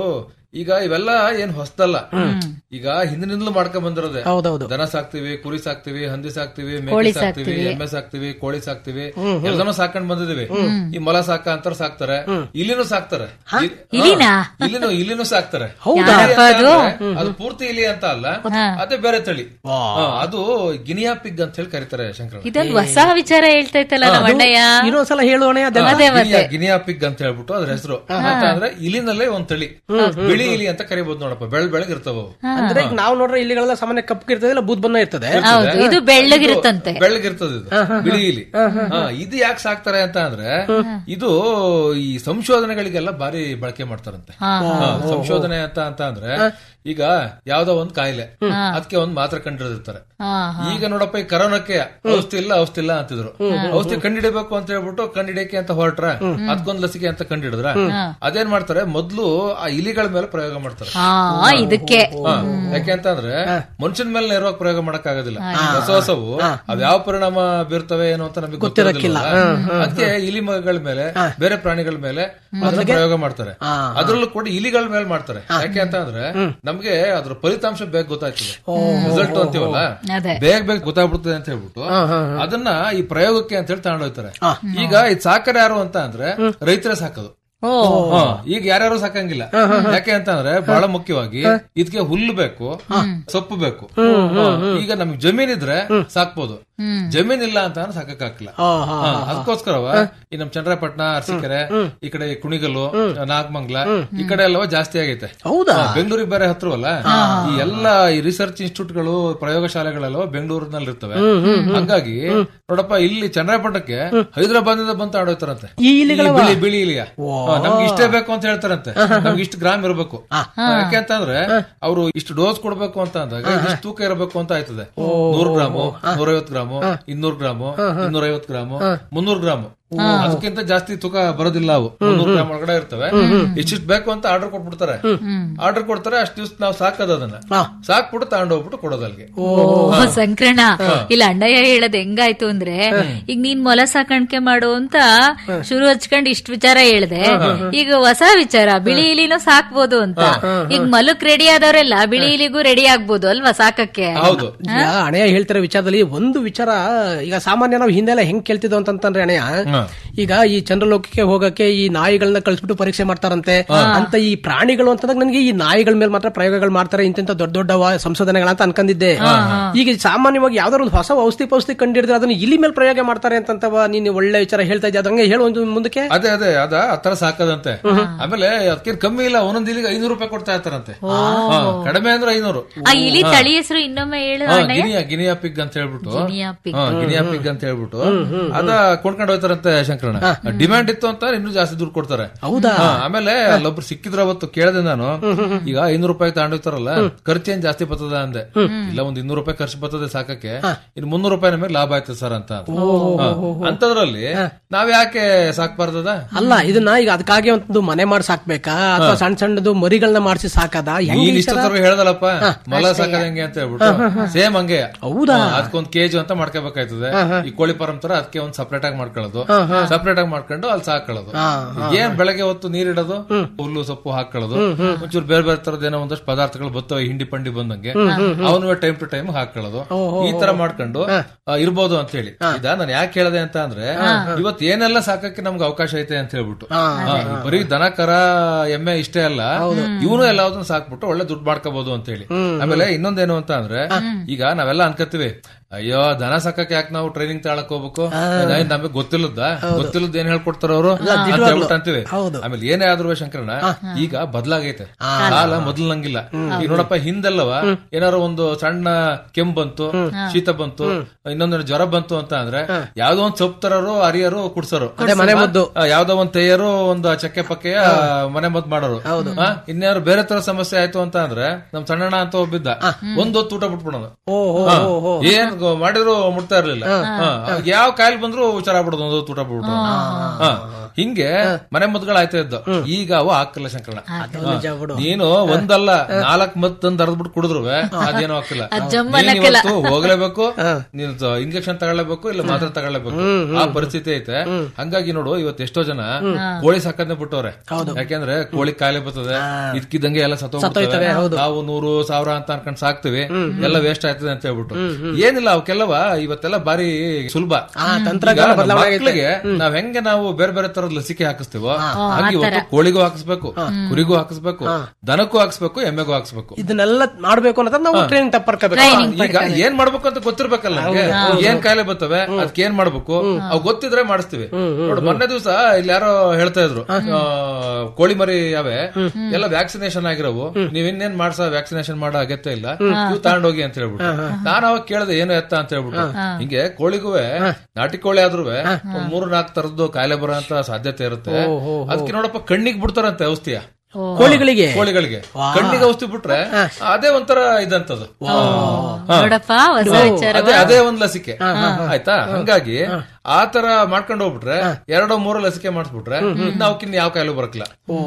ಈಗ ಇವೆಲ್ಲ ಏನ್ ಹೊಸದಲ್ಲ ಈಗ ಹಿಂದಿನಿಂದಲೂ ಮಾಡ್ಕೊಂಡ್ ಬಂದಿರೋದೆ ಹೌದೌದು. ದನ ಸಾಕ್ತಿವಿ ಕುರಿ ಸಾಕ್ತಿವಿ ಹಂದಿ ಸಾಕ್ತಿವಿ ಕೋಳಿ ಮೇಕೆ ಸಾಕ್ತಿವಿ ಸಾಕ್ತಿವಿ. ಎಮ್ಮೆ ಸಾಕ್ತಿವಿ ಕೋಳಿ ಸಾಕ್ತಿವಿ ಎಲ್ಲಾನು ಸಾಕೊಂಡ್ ಬಂದಿದೀವಿ ಈ ಮೊಲ ಸಾಕ ಅಂತಾರ ಸಾಕ್ತಾರೆ ಇಲ್ಲಿನೂ ಸಾಕ್ತಾರೆ ಇ- ಇಲಿನಾ? ಹಾ, ಇಲ್ಲಿನೂ ಇಲ್ಲಿನೂ ಸಾಕ್ತಾರೆ ಹೌದಾ? ಇಲಿ ಅಂತ ಯಾರಪ್ಪ ಅದು? ಅಂದ್ರೆ ಅದು ಪೂರ್ತಿ ಇಲಿ ಅಂತ ಅಲ್ಲ ಅದೇ ಬೇರೆ ತಳಿ ಹಾ, ಅದು ಗಿನಿಯಾ ಪಿಗ್ ಅಂತ ಹೇಳಿ ಕರೀತಾರೆ ಶಂಕರ ಇದೊಂದು ಹೊಸ ವಿಚಾರ ಹೇಳ್ತಾ ಇತ್ತಲ್ಲ ನಮ್ಮ ಅಣ್ಣಯ್ಯ ಇನ್ನೊಂದ್ಸಲ ಹೇಳೋಣ ಅದೆಲ್ಲ ಅದೇ ಮತ್ತೆ ಗಿನಿಯಾ ಗಿನಿಯಾ ಪಿಗ್ ಅಂತ ಹೇಳ್ಬಿಟ್ಟು ಅದ್ರ ಹೆಸರು ಅಂತ ಅಂದ್ರೆ ಇಲಿನಲ್ಲೇ ಒಂದ್ ತಳಿ ಬಿಳಿ ಇಲಿ ಅಂತ ಕರಿಬಹುದು ನೋಡಪ್ಪ ಬೆಳ್ ಬೆಳಗ್ ಇರ್ತಾವ ಅವು. ಅಂದ್ರೆ ಈಗ ನಾವು ನೋಡ್ರೆ ಇಲ್ಲಿಗಳೆಲ್ಲ ಸಾಮಾನ್ಯ ಕಪ್ಪು ಇರ್ತದೆ ಇಲ್ಲ ಬೂದ್ ಬಣ್ಣ ಇರ್ತದೆ ಹೌದು ಇದು ಬೆಳ್ಳಗಿರುತ್ತಂತೆ ಬೆಳ್ಳಗಿರ್ತದೆ ಇದು ಬಿಳಿ ಇಲಿ ಹಾ, ಇದು ಯಾಕೆ ಸಾಕ್ತಾರೆ ಅಂತ ಅಂದ್ರೆ ಇದು ಈ ಸಂಶೋಧನೆಗಳಿಗೆಲ್ಲ ಬಾರಿ ಬಳಕೆ ಮಾಡ್ತಾರಂತೆ ಹಾ, ಸಂಶೋಧನೆ ಅಂತ ಅಂತ ಅಂದ್ರೆ ಈಗ ಯಾವ್ದೋ ಒಂದ್ ಕಾಯಿಲೆ ಅದಕ್ಕೆ ಒಂದ್ ಮಾತ್ರ ಕಂಡಿಡಿರ್ತಾರೆ ಹಾ ಈಗ ನೋಡಪ್ಪ ಈ ಕರೋನಾಕ್ಕೆ ಔಷಧಿ ಇಲ್ಲ ಔಷಧಿ ಇಲ್ಲ ಅಂತಿದ್ರು ಔಷಧಿ ಕಂಡಿಡಿಬೇಕು ಅಂತ ಹೇಳ್ಬಿಟ್ಟು ಕಂಡಿಡಿಯಕ್ಕೆ ಅಂತ ಹೊರಟ್ರ ಅದಕ್ಕೊಂದ್ ಲಸಿಕೆ ಅಂತ ಕಂಡಿಡಿದ್ರ ಅದೇನ್ ಮಾಡ್ತಾರೆ ಮೊದ್ಲು ಆ ಇಲಿಗಳ ಮೇಲೆ ಪ್ರಯೋಗ ಮಾಡ್ತಾರೆ ಹಾ ಇದಕ್ಕೆ ಹಾ, ಯಾಕೆ ಅಂತಂದ್ರೆ ಮನುಷ್ಯನ ಮೇಲೆ ನೇರವಾಗಿ ಪ್ರಯೋಗ ಮಾಡಕ್ ಆಗೋದಿಲ್ಲ ಹೊಸ ಹೊಸವು ಅವ್ ಯಾವ ಪರಿಣಾಮ ಬೀರ್ತವೆ ಏನು ಅಂತ ನಮಗೆ ಗೊತ್ತಿರಕ್ಕಿಲ್ಲ ಅದಕ್ಕೆ ಇಲಿ ಮಗಳ ಮೇಲೆ ಬೇರೆ ಪ್ರಾಣಿಗಳ ಮೇಲೆ ಅದನ್ನ ಪ್ರಯೋಗ ಮಾಡ್ತಾರೆ ಅದ್ರಲ್ಲೂ ಕೂಡ ಇಲಿಗಳ ಮೇಲೆ ಮಾಡ್ತಾರೆ ಯಾಕೆ ಅಂತ ಅಂದ್ರೆ ನಮ್ಗೆ ಅದ್ರ ಫಲಿತಾಂಶ ಬೇಗ ಗೊತ್ತಾಗ್ತದೆ ರಿಸಲ್ಟ್ ಅಂತೀವಲ್ಲ ಅದೇ. ಬೇಗ ಬೇಗ ಗೊತ್ತಾಗ್ಬಿಡ್ತದೆ ಅಂತ ಹೇಳ್ಬಿಟ್ಟು ಅದನ್ನ ಈ ಪ್ರಯೋಗಕ್ಕೆ ಅಂತ ಹೇಳಿ ತಗೊಂಡೋಗ್ತಾರೆ ಈಗ ಇದು ಸಾಕರ ಯಾರು ಅಂತ ಅಂದ್ರೆ ರೈತರೇ ಸಾಕೋದು ಓ ಹಾ, ಈಗ ಯಾರ್ಯಾರು ಸಾಕಂಗಿಲ್ಲ ಯಾಕೆ ಅಂತಂದ್ರೆ ಬಹಳ ಮುಖ್ಯವಾಗಿ ಇದಕ್ಕೆ ಹುಲ್ಲು ಬೇಕು ಸೊಪ್ಪು ಬೇಕು ಹಾ, ಈಗ ನಮ್ಗೆ ಜಮೀನ್ ಇದ್ರೆ ಸಾಕ್ಬೋದು ಜಮೀನ್ ಇಲ್ಲ ಅಂತ ಅಂದ್ರೆ ಸಾಕಕ್ಕಾಗಿಲ್ಲ ಹಾ, ಅದಕ್ಕೋಸ್ಕರವ ಈ ನಮ್ ಚಂದ್ರಪಟ್ಟಣ ಅರಸೀಕೆರೆ ಈ ಕಡೆ ಕುಣಿಗಲ್ಲು ನಾಗಮಂಗ್ಲ ಈ ಕಡೆ ಎಲ್ಲವ ಜಾಸ್ತಿ ಆಗೈತೆ ಹೌದಾ? ಹಾ, ಬೆಂಗಳೂರಿಗೆ ಬೇರೆ ಹತ್ರವಲ್ಲ ಈ ಎಲ್ಲ ಈ ರಿಸರ್ಚ್ ಇನ್ಸ್ಟಿಟ್ಯೂಟ್ಗಳು ಪ್ರಯೋಗಶಾಲೆಗಳೆಲ್ಲವ ಬೆಂಗಳೂರಿನಲ್ಲಿ ಇರ್ತವೆ ಹಂಗಾಗಿ ನೋಡಪ್ಪ ಇಲ್ಲಿ ಚಂದ್ರಪಟ್ಟಣಕ್ಕೆ ಹೈದರಾಬಾದ್ ನಿಂದ ಬಂತ ಆಡೋಯ್ತಾರಂತೆ ಈ ಇಲಿಗಳವ? ಬಿಳಿ ಬಿಳಿ ಇಲಿಯ ಹಾ, ನಮ್ಗೆ ಇಷ್ಟೇ ಬೇಕು ಅಂತ ಹೇಳ್ತಾರಂತೆ ನಮ್ಗೆ ಇಷ್ಟು ಗ್ರಾಮ್ ಇರಬೇಕು ಯಾಕೆ ಅಂತಂದ್ರೆ ಅವರು ಇಷ್ಟು ಡೋಸ್ ಕೊಡ್ಬೇಕು ಅಂತ ಅಂದಾಗ ಇಷ್ಟು ತೂಕ ಇರಬೇಕು ಅಂತ ಆಯ್ತದೆ ನೂರು ಗ್ರಾಮು ನೂರೈವತ್ತು ಗ್ರಾಮು ಇನ್ನೂರು ಗ್ರಾಮು ಇನ್ನೂರೈವತ್ತು ಗ್ರಾಮು ಮುನ್ನೂರು ಗ್ರಾಮು ಅದಕ್ಕಿಂತ ಜಾಸ್ತಿ ತೂಕ ಬರೋದಿಲ್ಲ ಅವು ಮುನ್ನೂರು ಗ್ರಾಮ್ ಒಳಗಡೆ ಇರ್ತವೆ ಇಷ್ಟಿಷ್ಟು ಬೇಕು ಅಂತ ಆರ್ಡರ್ ಕೊಟ್ಬಿಡ್ತಾರೆ ಆರ್ಡರ್ ಕೊಡ್ತಾರೆ ಅಷ್ಟು ದಿವಸ ನಾವು ಸಾಕೋದು ಅದನ್ನ ಸಾಕ್ಬಿಟ್ಟು ತಗೊಂಡೋಗ್ಬಿಟ್ಟು ಕೊಡೋದು ಅಲ್ಲಿಗೆ ಓ ಸಂಕ್ರಣ ಇಲ್ಲ ಅಣ್ಣಯ್ಯ ಹೇಳದ್ ಹೆಂಗಾಯ್ತು ಅಂದ್ರೆ ಈಗ ನೀನ್ ಮೊಲ ಸಾಕಾಣಿಕೆ ಮಾಡು ಅಂತ ಶುರು ಹಚ್ಕೊಂಡ್ ಇಷ್ಟ ವಿಚಾರ ಹೇಳ್ದೆ ಈಗ ಹೊಸ ವಿಚಾರ ಬಿಳಿ ಇಲಿನೂ ಸಾಕ್ಬೋದು ಅಂತ ಈಗ ಮಲಕ್ ರೆಡಿ ಆದವರೆಲ್ಲ ಬಿಳಿ ಇಲಿಗೂ ರೆಡಿ ಆಗ್ಬೋದು ಅಲ್ವಾ ಸಾಕಕ್ಕೆ ಹೌದು ಈಗ ಅಣೆಯ ಹೇಳ್ತಿರೋ ವಿಚಾರದಲ್ಲಿ ಒಂದು ವಿಚಾರ ಈಗ ಸಾಮಾನ್ಯ ನಾವು ಹಿಂದೆಲ್ಲ ಹೆಂಗ್ ಕೇಳ್ತಿದ್ವು ಅಂತಂದ್ರೆ ಅಣೆಯ ಈಗ ಈ ಚಂದ್ರಲೋಕಕ್ಕೆ ಹೋಗಕ್ಕೆ ಈ ನಾಯಿಗಳನ್ನ ಕಳಿಸ್ಬಿಟ್ಟು ಪರೀಕ್ಷೆ ಮಾಡ್ತಾರಂತೆ ಅಂತ ಈ ಪ್ರಾಣಿಗಳು ಅಂತಂದಾಗ ನನಗೆ ಈ ನಾಯಿಗಳ ಮೇಲೆ ಮಾತ್ರ ಪ್ರಯೋಗಗಳು ಮಾಡ್ತಾರೆ ಇಂತಿಂತ ದೊಡ್ಡ ದೊಡ್ಡ ವ- ಸಂಶೋಧನೆಗಳಂತ ಅನ್ಕೊಂಡಿದ್ದೆ ಈಗ ಸಾಮಾನ್ಯವಾಗಿ ಯಾವ್ದಾದ್ರು ಒಂದು ಹೊಸ ಔಷಧಿ ಪೌಷಧಿ ಕಂಡಿಡಿದ್ರೆ ಅದನ್ನ ಇಲಿ ಮೇಲೆ ಪ್ರಯೋಗ ಮಾಡ್ತಾರೆ ಅಂತಂತವ ನೀನು ಒಳ್ಳೆ ವಿಚಾರ ಹೇಳ್ತಾ ಇದ್ದೆ ಅದಂಗೆ ಹೇಳು ಒಂದು ಮುಂದಕ್ಕೆ ಅದೇ ಅದೇ ಅದ ಆತರ ಸಾಕದಂತೆ ಆಮೇಲೆ ಅದಕ್ಕೇನ್ ಕಮ್ಮಿ ಇಲ್ಲ ಒಂದೊಂದ್ ಇಲ್ಲಿಗೆ ಐನೂರು ರೂಪಾಯಿ ಕೊಡ್ತಾ ಇರ್ತಾರಂತೆ ಹಾ, ಕಡಿಮೆ ಅಂದ್ರೆ ಐನೂರು ಆ ಇಲಿ ತಳಿ ಹೆಸರು ಇನ್ನೊಮ್ಮೆ ಹೇಳು ಹಾ, ಅಣ್ಣಯ್ಯ ಗಿನಿಯಾ ಗಿನಿಯಾ ಪಿಗ್ ಅಂತ ಹೇಳ್ಬಿಟ್ಟು ಗಿನಿಯಾ pig. ಹಾ, ಗಿನಿಯಾ ಪಿಗ್ ಅಂತ ಹೇಳ್ಬಿಟ್ಟು ಅದ ಕೊಂಡ್ಕೊಂಡು ಹೋಗ್ತಾರಂತೆ ಶಂಕರಣ್ಣ ಡಿಮ್ಯಾಂಡ್ ಇತ್ತು ಅಂತ ಇನ್ನೂ ಜಾಸ್ತಿ ದುಡ್ಡು ಕೊಡ್ತಾರೆ ಹೌದಾ? ಹಾ, ಆಮೇಲೆ ಅಲ್ಲೊಬ್ರು ಸಿಕ್ಕಿದ್ರು ಅವತ್ತು ಕೇಳಿದೆ ನಾನು ಈಗ ಐನೂರು ರೂಪಾಯಿ ತಗೊಂಡಿರ್ತಾರಲ್ಲ ಖರ್ಚೇನ್ ಜಾಸ್ತಿ ಬರ್ತದ ಅಂದೆ ಇಲ್ಲ ಒಂದ್ ಇನ್ನೂರು ರೂಪಾಯಿ ಖರ್ಚು ಬರ್ತದೆ ಸಾಕಕ್ಕೆ ಇನ್ನು ಮುನ್ನೂರು ರೂಪಾಯಿ ನಮಗೆ ಲಾಭ ಆಯ್ತದೆ ಸರ್ ಅಂತ ಹಾ. ಅಂತದ್ರಲ್ಲಿ ನಾವ್ ಯಾಕೆ ಸಾಕ್ಬಾರ್ದದ ಅಲ್ಲ ಇದನ್ನ ಈಗ ಅದಕ್ಕಾಗಿ ಒಂದು ಮನೆ ಮಾಡಿ ಸಾಕ್ಬೇಕಾ ಅಥವಾ ಸಣ್ಣ ಸಣ್ಣದು ಮರಿಗಳನ್ನ ಮಾಡಿಸಿ ಸಾಕದ ಹೆಂಗ್ ನೀನ್ ಈ ಇಷ್ಟ ತರ? ಹೇಳದಲ್ಲಪ್ಪ ಮೊಲ ಸಾಕದ ಹೆಂಗೆ ಅಂತ ಹೇಳ್ಬಿಟ್ಟು ಸೇಮ್ ಹಂಗೆ ಹೌದಾ? ಹಾ, ಅದಕ್ಕೊಂದ್ ಕೆಜಿ ಅಂತ ಮಾಡ್ಕೋಬೇಕಾಯ್ತದೆ ಈ ಕೋಳಿ ಫಾರಂ ತರ ಅದಕ್ಕೆ ಒಂದ್ ಸಪರೇಟ್ ಆಗಿ ಮಾಡ್ಕೊಳ್ಳೋದು ಸಪರೇಟ್ ಆಗಿ ಮಾಡ್ಕೊಂಡು ಅಲ್ಲಿ ಸಾಕೊಳ್ಳೋದು ಏನ್ ಬೆಳಗ್ಗೆ ಹೊತ್ತು ನೀರಿಡೋದು ಹುಲ್ಲು ಸೊಪ್ಪು ಹಾಕೊಳ್ಳೋದು ಒಂಚೂರು ಬೇರೆ ಬೇರೆ ತರದ ಏನೋ ಒಂದಷ್ಟು ಪದಾರ್ಥಗಳು ಬರ್ತವೆ ಹಿಂಡಿ ಪಂಡಿ ಬಂದಂಗೆ ಅವನು ಟೈಮ್ ಟು ಟೈಮ್ ಹಾಕೊಳ್ಳೋದು ಈ ತರ ಮಾಡ್ಕೊಂಡು ಆ, ಇರ್ಬೋದು ಅಂತ ಹೇಳಿ ಇದ ನಾನು ಯಾಕೆ ಹೇಳಿದೆ ಅಂತ ಅಂದ್ರೆ ಇವತ್ ಏನೆಲ್ಲ ಸಾಕಕ್ಕೆ ನಮ್ಗೆ ಅವಕಾಶ ಐತೆ ಅಂತ ಹೇಳ್ಬಿಟ್ಟು ಹಾ, ಈ ಬರೀ ದನ ಕರ ಎಮ್ಮೆ ಇಷ್ಟೇ ಅಲ್ಲ ಇವನು ಎಲ್ಲಾವ್ದನ್ನ ಸಾಕ್ಬಿಟ್ಟು ಒಳ್ಳೆ ದುಡ್ಡು ಮಾಡ್ಕೋಬಹುದು ಅಂತ ಹೇಳಿ ಆಮೇಲೆ ಇನ್ನೊಂದೇನು ಅಂತ ಅಂದ್ರೆ ಈಗ ನಾವೆಲ್ಲ ಅನ್ಕೋತೀವಿ ಅಯ್ಯೋ ದನ ಸಾಕಕ್ಕೆ ಯಾಕೆ ನಾವು ಟ್ರೈನಿಂಗ್ ತಗೊಳಕ್ ಹೋಗ್ಬೇಕು ಏನ್ ನಮಗೆ ಗೊತ್ತಿಲ್ಲದ ಗೊತ್ತಿಲ್ಲದ ಏನ್ ಹೇಳ್ಕೊಡ್ತಾರ ಅವರು ಅಂತೀವಿ ಆಮೇಲೆ ಏನೇ ಆದ್ರೂ ಶಂಕರಣ್ಣ ಈಗ ಬದಲಾಗೈತೆ ಕಾಲ ಮೊದಲಂಗಿಲ್ಲ ಈಗ ನೋಡಪ್ಪ ಹಿಂದೆಲ್ಲವ ಏನಾರು ಒಂದು ಸಣ್ಣ ಕೆಮ್ಮು ಬಂತು ಶೀತ ಬಂತು ಇನ್ನೊಂದು ಜ್ವರ ಬಂತು ಅಂತ ಅಂದ್ರೆ ಯಾವ್ದೋ ಒಂದ್ ಸೊಪ್ಪು ತರೋರು ಅರಿಯರು ಕುಡ್ಸೋರು ಮನೆ ಮದ್ದು. ಆ, ಯಾವ್ದೋ ಒಂದ್ ತೆಯ್ಯರು ಒಂದು ಚಕ್ಕೆ ಪಕ್ಕೆಯ ಮನೆ ಮದ್ದು ಮಾಡೋರು ಆ, ಇನ್ಯಾರು ಬೇರೆ ತರ ಸಮಸ್ಯೆ ಆಯ್ತು ಅಂತ ಅಂದ್ರೆ ನಮ್ ಸಣ್ಣಣ್ಣ ಅಂತ ಒಬ್ಬಿದ್ದ ಒಂದ್ ಹೊತ್ತು ಊಟ ಬಿಟ್ಬಿಡೋದು ಹಾ, ಏನ್ ಗೊ- ಮಾಡಿದ್ರು ಮುಟ್ತಾ ಇರ್ಲಿಲ್ಲ ಹಾ, ಅವ್ನಿಗ್ ಯಾವ ಕಾಯಿಲೆ ಬಂದ್ರು ಹುಷಾರಾಗ್ಬಿಡೋದು ಒಂದು ಹೊತ್ತು ಊಟ ಬಿಟ್ಬಿಟ್ಟು ಹಾ ಹಿಂಗೆ ಮನೆ ಮದ್ದುಗಳು ಆಯ್ತಾ ಇದ್ದು ಈಗ ಅವು ಹಾಕಲ್ಲ ಶಂಕರಣ ನಿಜ ಬಿಡು. ನೀನು ಒಂದಲ್ಲ ನಾಲ್ಕ್ ಮತ್ ತಂದ್ ಅರ್ದ್ಬಿಟ್ಟು ಕುಡಿದ್ರು ಅದೇನೋ ಹಾಕಿಲ್ಲ ಅದ್ ಜಂಬ್ ನೀನ್ ಅನ್ನಕ್ಕಿಲ್ಲ. ಇವತ್ತು ಹೋಗ್ಲೇಬೇಕು ನೀನು ಇಂಜೆಕ್ಷನ್ ತಗೊಳ್ಳೇಬೇಕು ಇಲ್ಲ ಮಾತ್ರ ತಗೊಳ್ಳೇಬೇಕು ಆ ಪರಿಸ್ಥಿತಿ ಐತೆ ಹಂಗಾಗಿ ನೋಡು ಇವತ್ತು ಎಷ್ಟೋ ಜನ ಕೋಳಿ ಸಾಕದ್ನೆ ಬಿಟ್ಟವ್ರೆ ಯಾಕೆಂದ್ರೆ ಕೋಳಿ ಕಾಯಿಲೆ ಬರ್ತದೆ ಇದ್ಕಿದ್ದಂಗೆ ಎಲ್ಲ ಸತ್ತೋಗ್ತವೆ ನಾವು ನೂರು ಸಾವಿರ ಅಂತ ಅನ್ಕೊಂಡ್ ಸಾಕ್ತಿವಿ ಎಲ್ಲ ವೇಸ್ಟ್ ಆಯ್ತದೆ ಅಂತ ಹೇಳ್ಬಿಟ್ಟು ಏನಿಲ್ಲ ಅವಕ್ಕೆಲ್ಲವ ಇವತ್ತೆಲ್ಲ ಬಾರಿ ಸುಲಭ ತಂತ್ರಜ್ಞಾನ ಈಗ ನಮ್ಮ ಬದಲಾವಣೆ ಆಗೈತೆ. ಮಕ್ಳಿಗೆ ನಾವ್ ಹೆಂಗೆ ನಾವು ಬೇರೆ ಬೇರೆ ತರದ ಲಸಿಕೆ ಹಾಕಿಸ್ತೀವೋ ಹಂಗೆ ಇವತ್ತು ಕೋಳಿಗೂ ಹಾಕಿಸ್ಬೇಕು ಕುರಿಗೂ ಹಾಕಿಸ್ಬೇಕು ದನಕ್ಕೂ ಹಾಕಿಸ್ಬೇಕು ಎಮ್ಮೆಗೂ ಹಾಕಿಸ್ಬೇಕು ಇದನ್ನೆಲ್ಲ ಮಾಡ್ಬೇಕು ಅನ್ನೋದನ್ನ ನಾವು ಟ್ರೈನಿಂಗ್ ತಪ್ಪರ್ಕೋಬೇಕು ಈಗ ಏನ್ ಮಾಡ್ಬೇಕು ಅಂತ ಗೊತ್ತಿರ್ಬೇಕಲ್ಲ ನಮ್ಗೆ ಏನ್ ಕಾಯಿಲೆ ಬರ್ತವೆ ಅದಕ್ಕೆ ಏನ್ ಮಾಡ್ಬೇಕು ಅವ್ ಗೊತ್ತಿದ್ರೆ ಮಾಡಿಸ್ತೀವಿ ನೋಡು ಮೊನ್ನೆ ದಿವಸ ಇಲ್ಲಿ ಯಾರೋ ಹೇಳ್ತಾ ಇದ್ರು ಆ, ಕೋಳಿ ಮರಿ ಯಾವೆ ಎಲ್ಲ ವ್ಯಾಕ್ಸಿನೇಷನ್ ಆಗಿರೋವು ನೀವ್ ಇನ್ನೇನ್ ಮಾಡ್ಸ ವ್ಯಾಕ್ಸಿನೇಷನ್ ಮಾಡೋ ಅಗತ್ಯ ಇಲ್ಲ ನೀವು ತಗೊಂಡೋಗಿ ಅಂತ ಹೇಳ್ಬಿಟ್ಟು ನಾನು ಅವಾಗ ಕೇಳ್ದೆ ಏನು ಎತ್ತ ಅಂತ ಹೇಳ್ಬಿಟ್ಟು ಹಿಂಗೆ ಕೋಳಿಗೂ ನಾಟಿ ಕೋಳಿ ಆದ್ರೂ ಒಂದ್ ಮೂರು ನಾಲ್ಕು ತರದ್ದು ಕಾಯಿಲೆ ಬರೋ ಅಂತ ಸಾಧ್ಯತೆ ಇರುತ್ತೆ ಅದಕ್ಕೆ ನೋಡಪ್ಪ ಕಣ್ಣಿಗೆ ಬಿಡ್ತಾರಂತೆ ಔಷಧಿಯ ಕೋಳಿಗಳಿಗೆ ಕೋಳಿಗಳಿಗೆ ಕಣ್ಣಿಗೆ ಔಷಧಿ ಬಿಟ್ರೆ ಅದೇ ಒಂಥರ ಇದಂತದು ಹಾ. ನೋಡಪ್ಪ ಹೊಸ ವಿಚಾರ ಅದೇ ಅದೇ ಒಂದ್ ಲಸಿಕೆ ಆಯ್ತಾ ಹಂಗಾಗಿ ಆ ತರ ಮಾಡ್ಕೊಂಡು ಹೋಗ್ಬಿಟ್ರೆ ಎರಡೋ ಮೂರೋ ಲಸಿಕೆ ಮಾಡಿಸ್ಬಿಟ್ರೆ ಇನ್ನ ಅವಕ್ಕಿನ್ನ ಯಾವ ಕಾಯಿಲೆ ಬರಕ್ಲ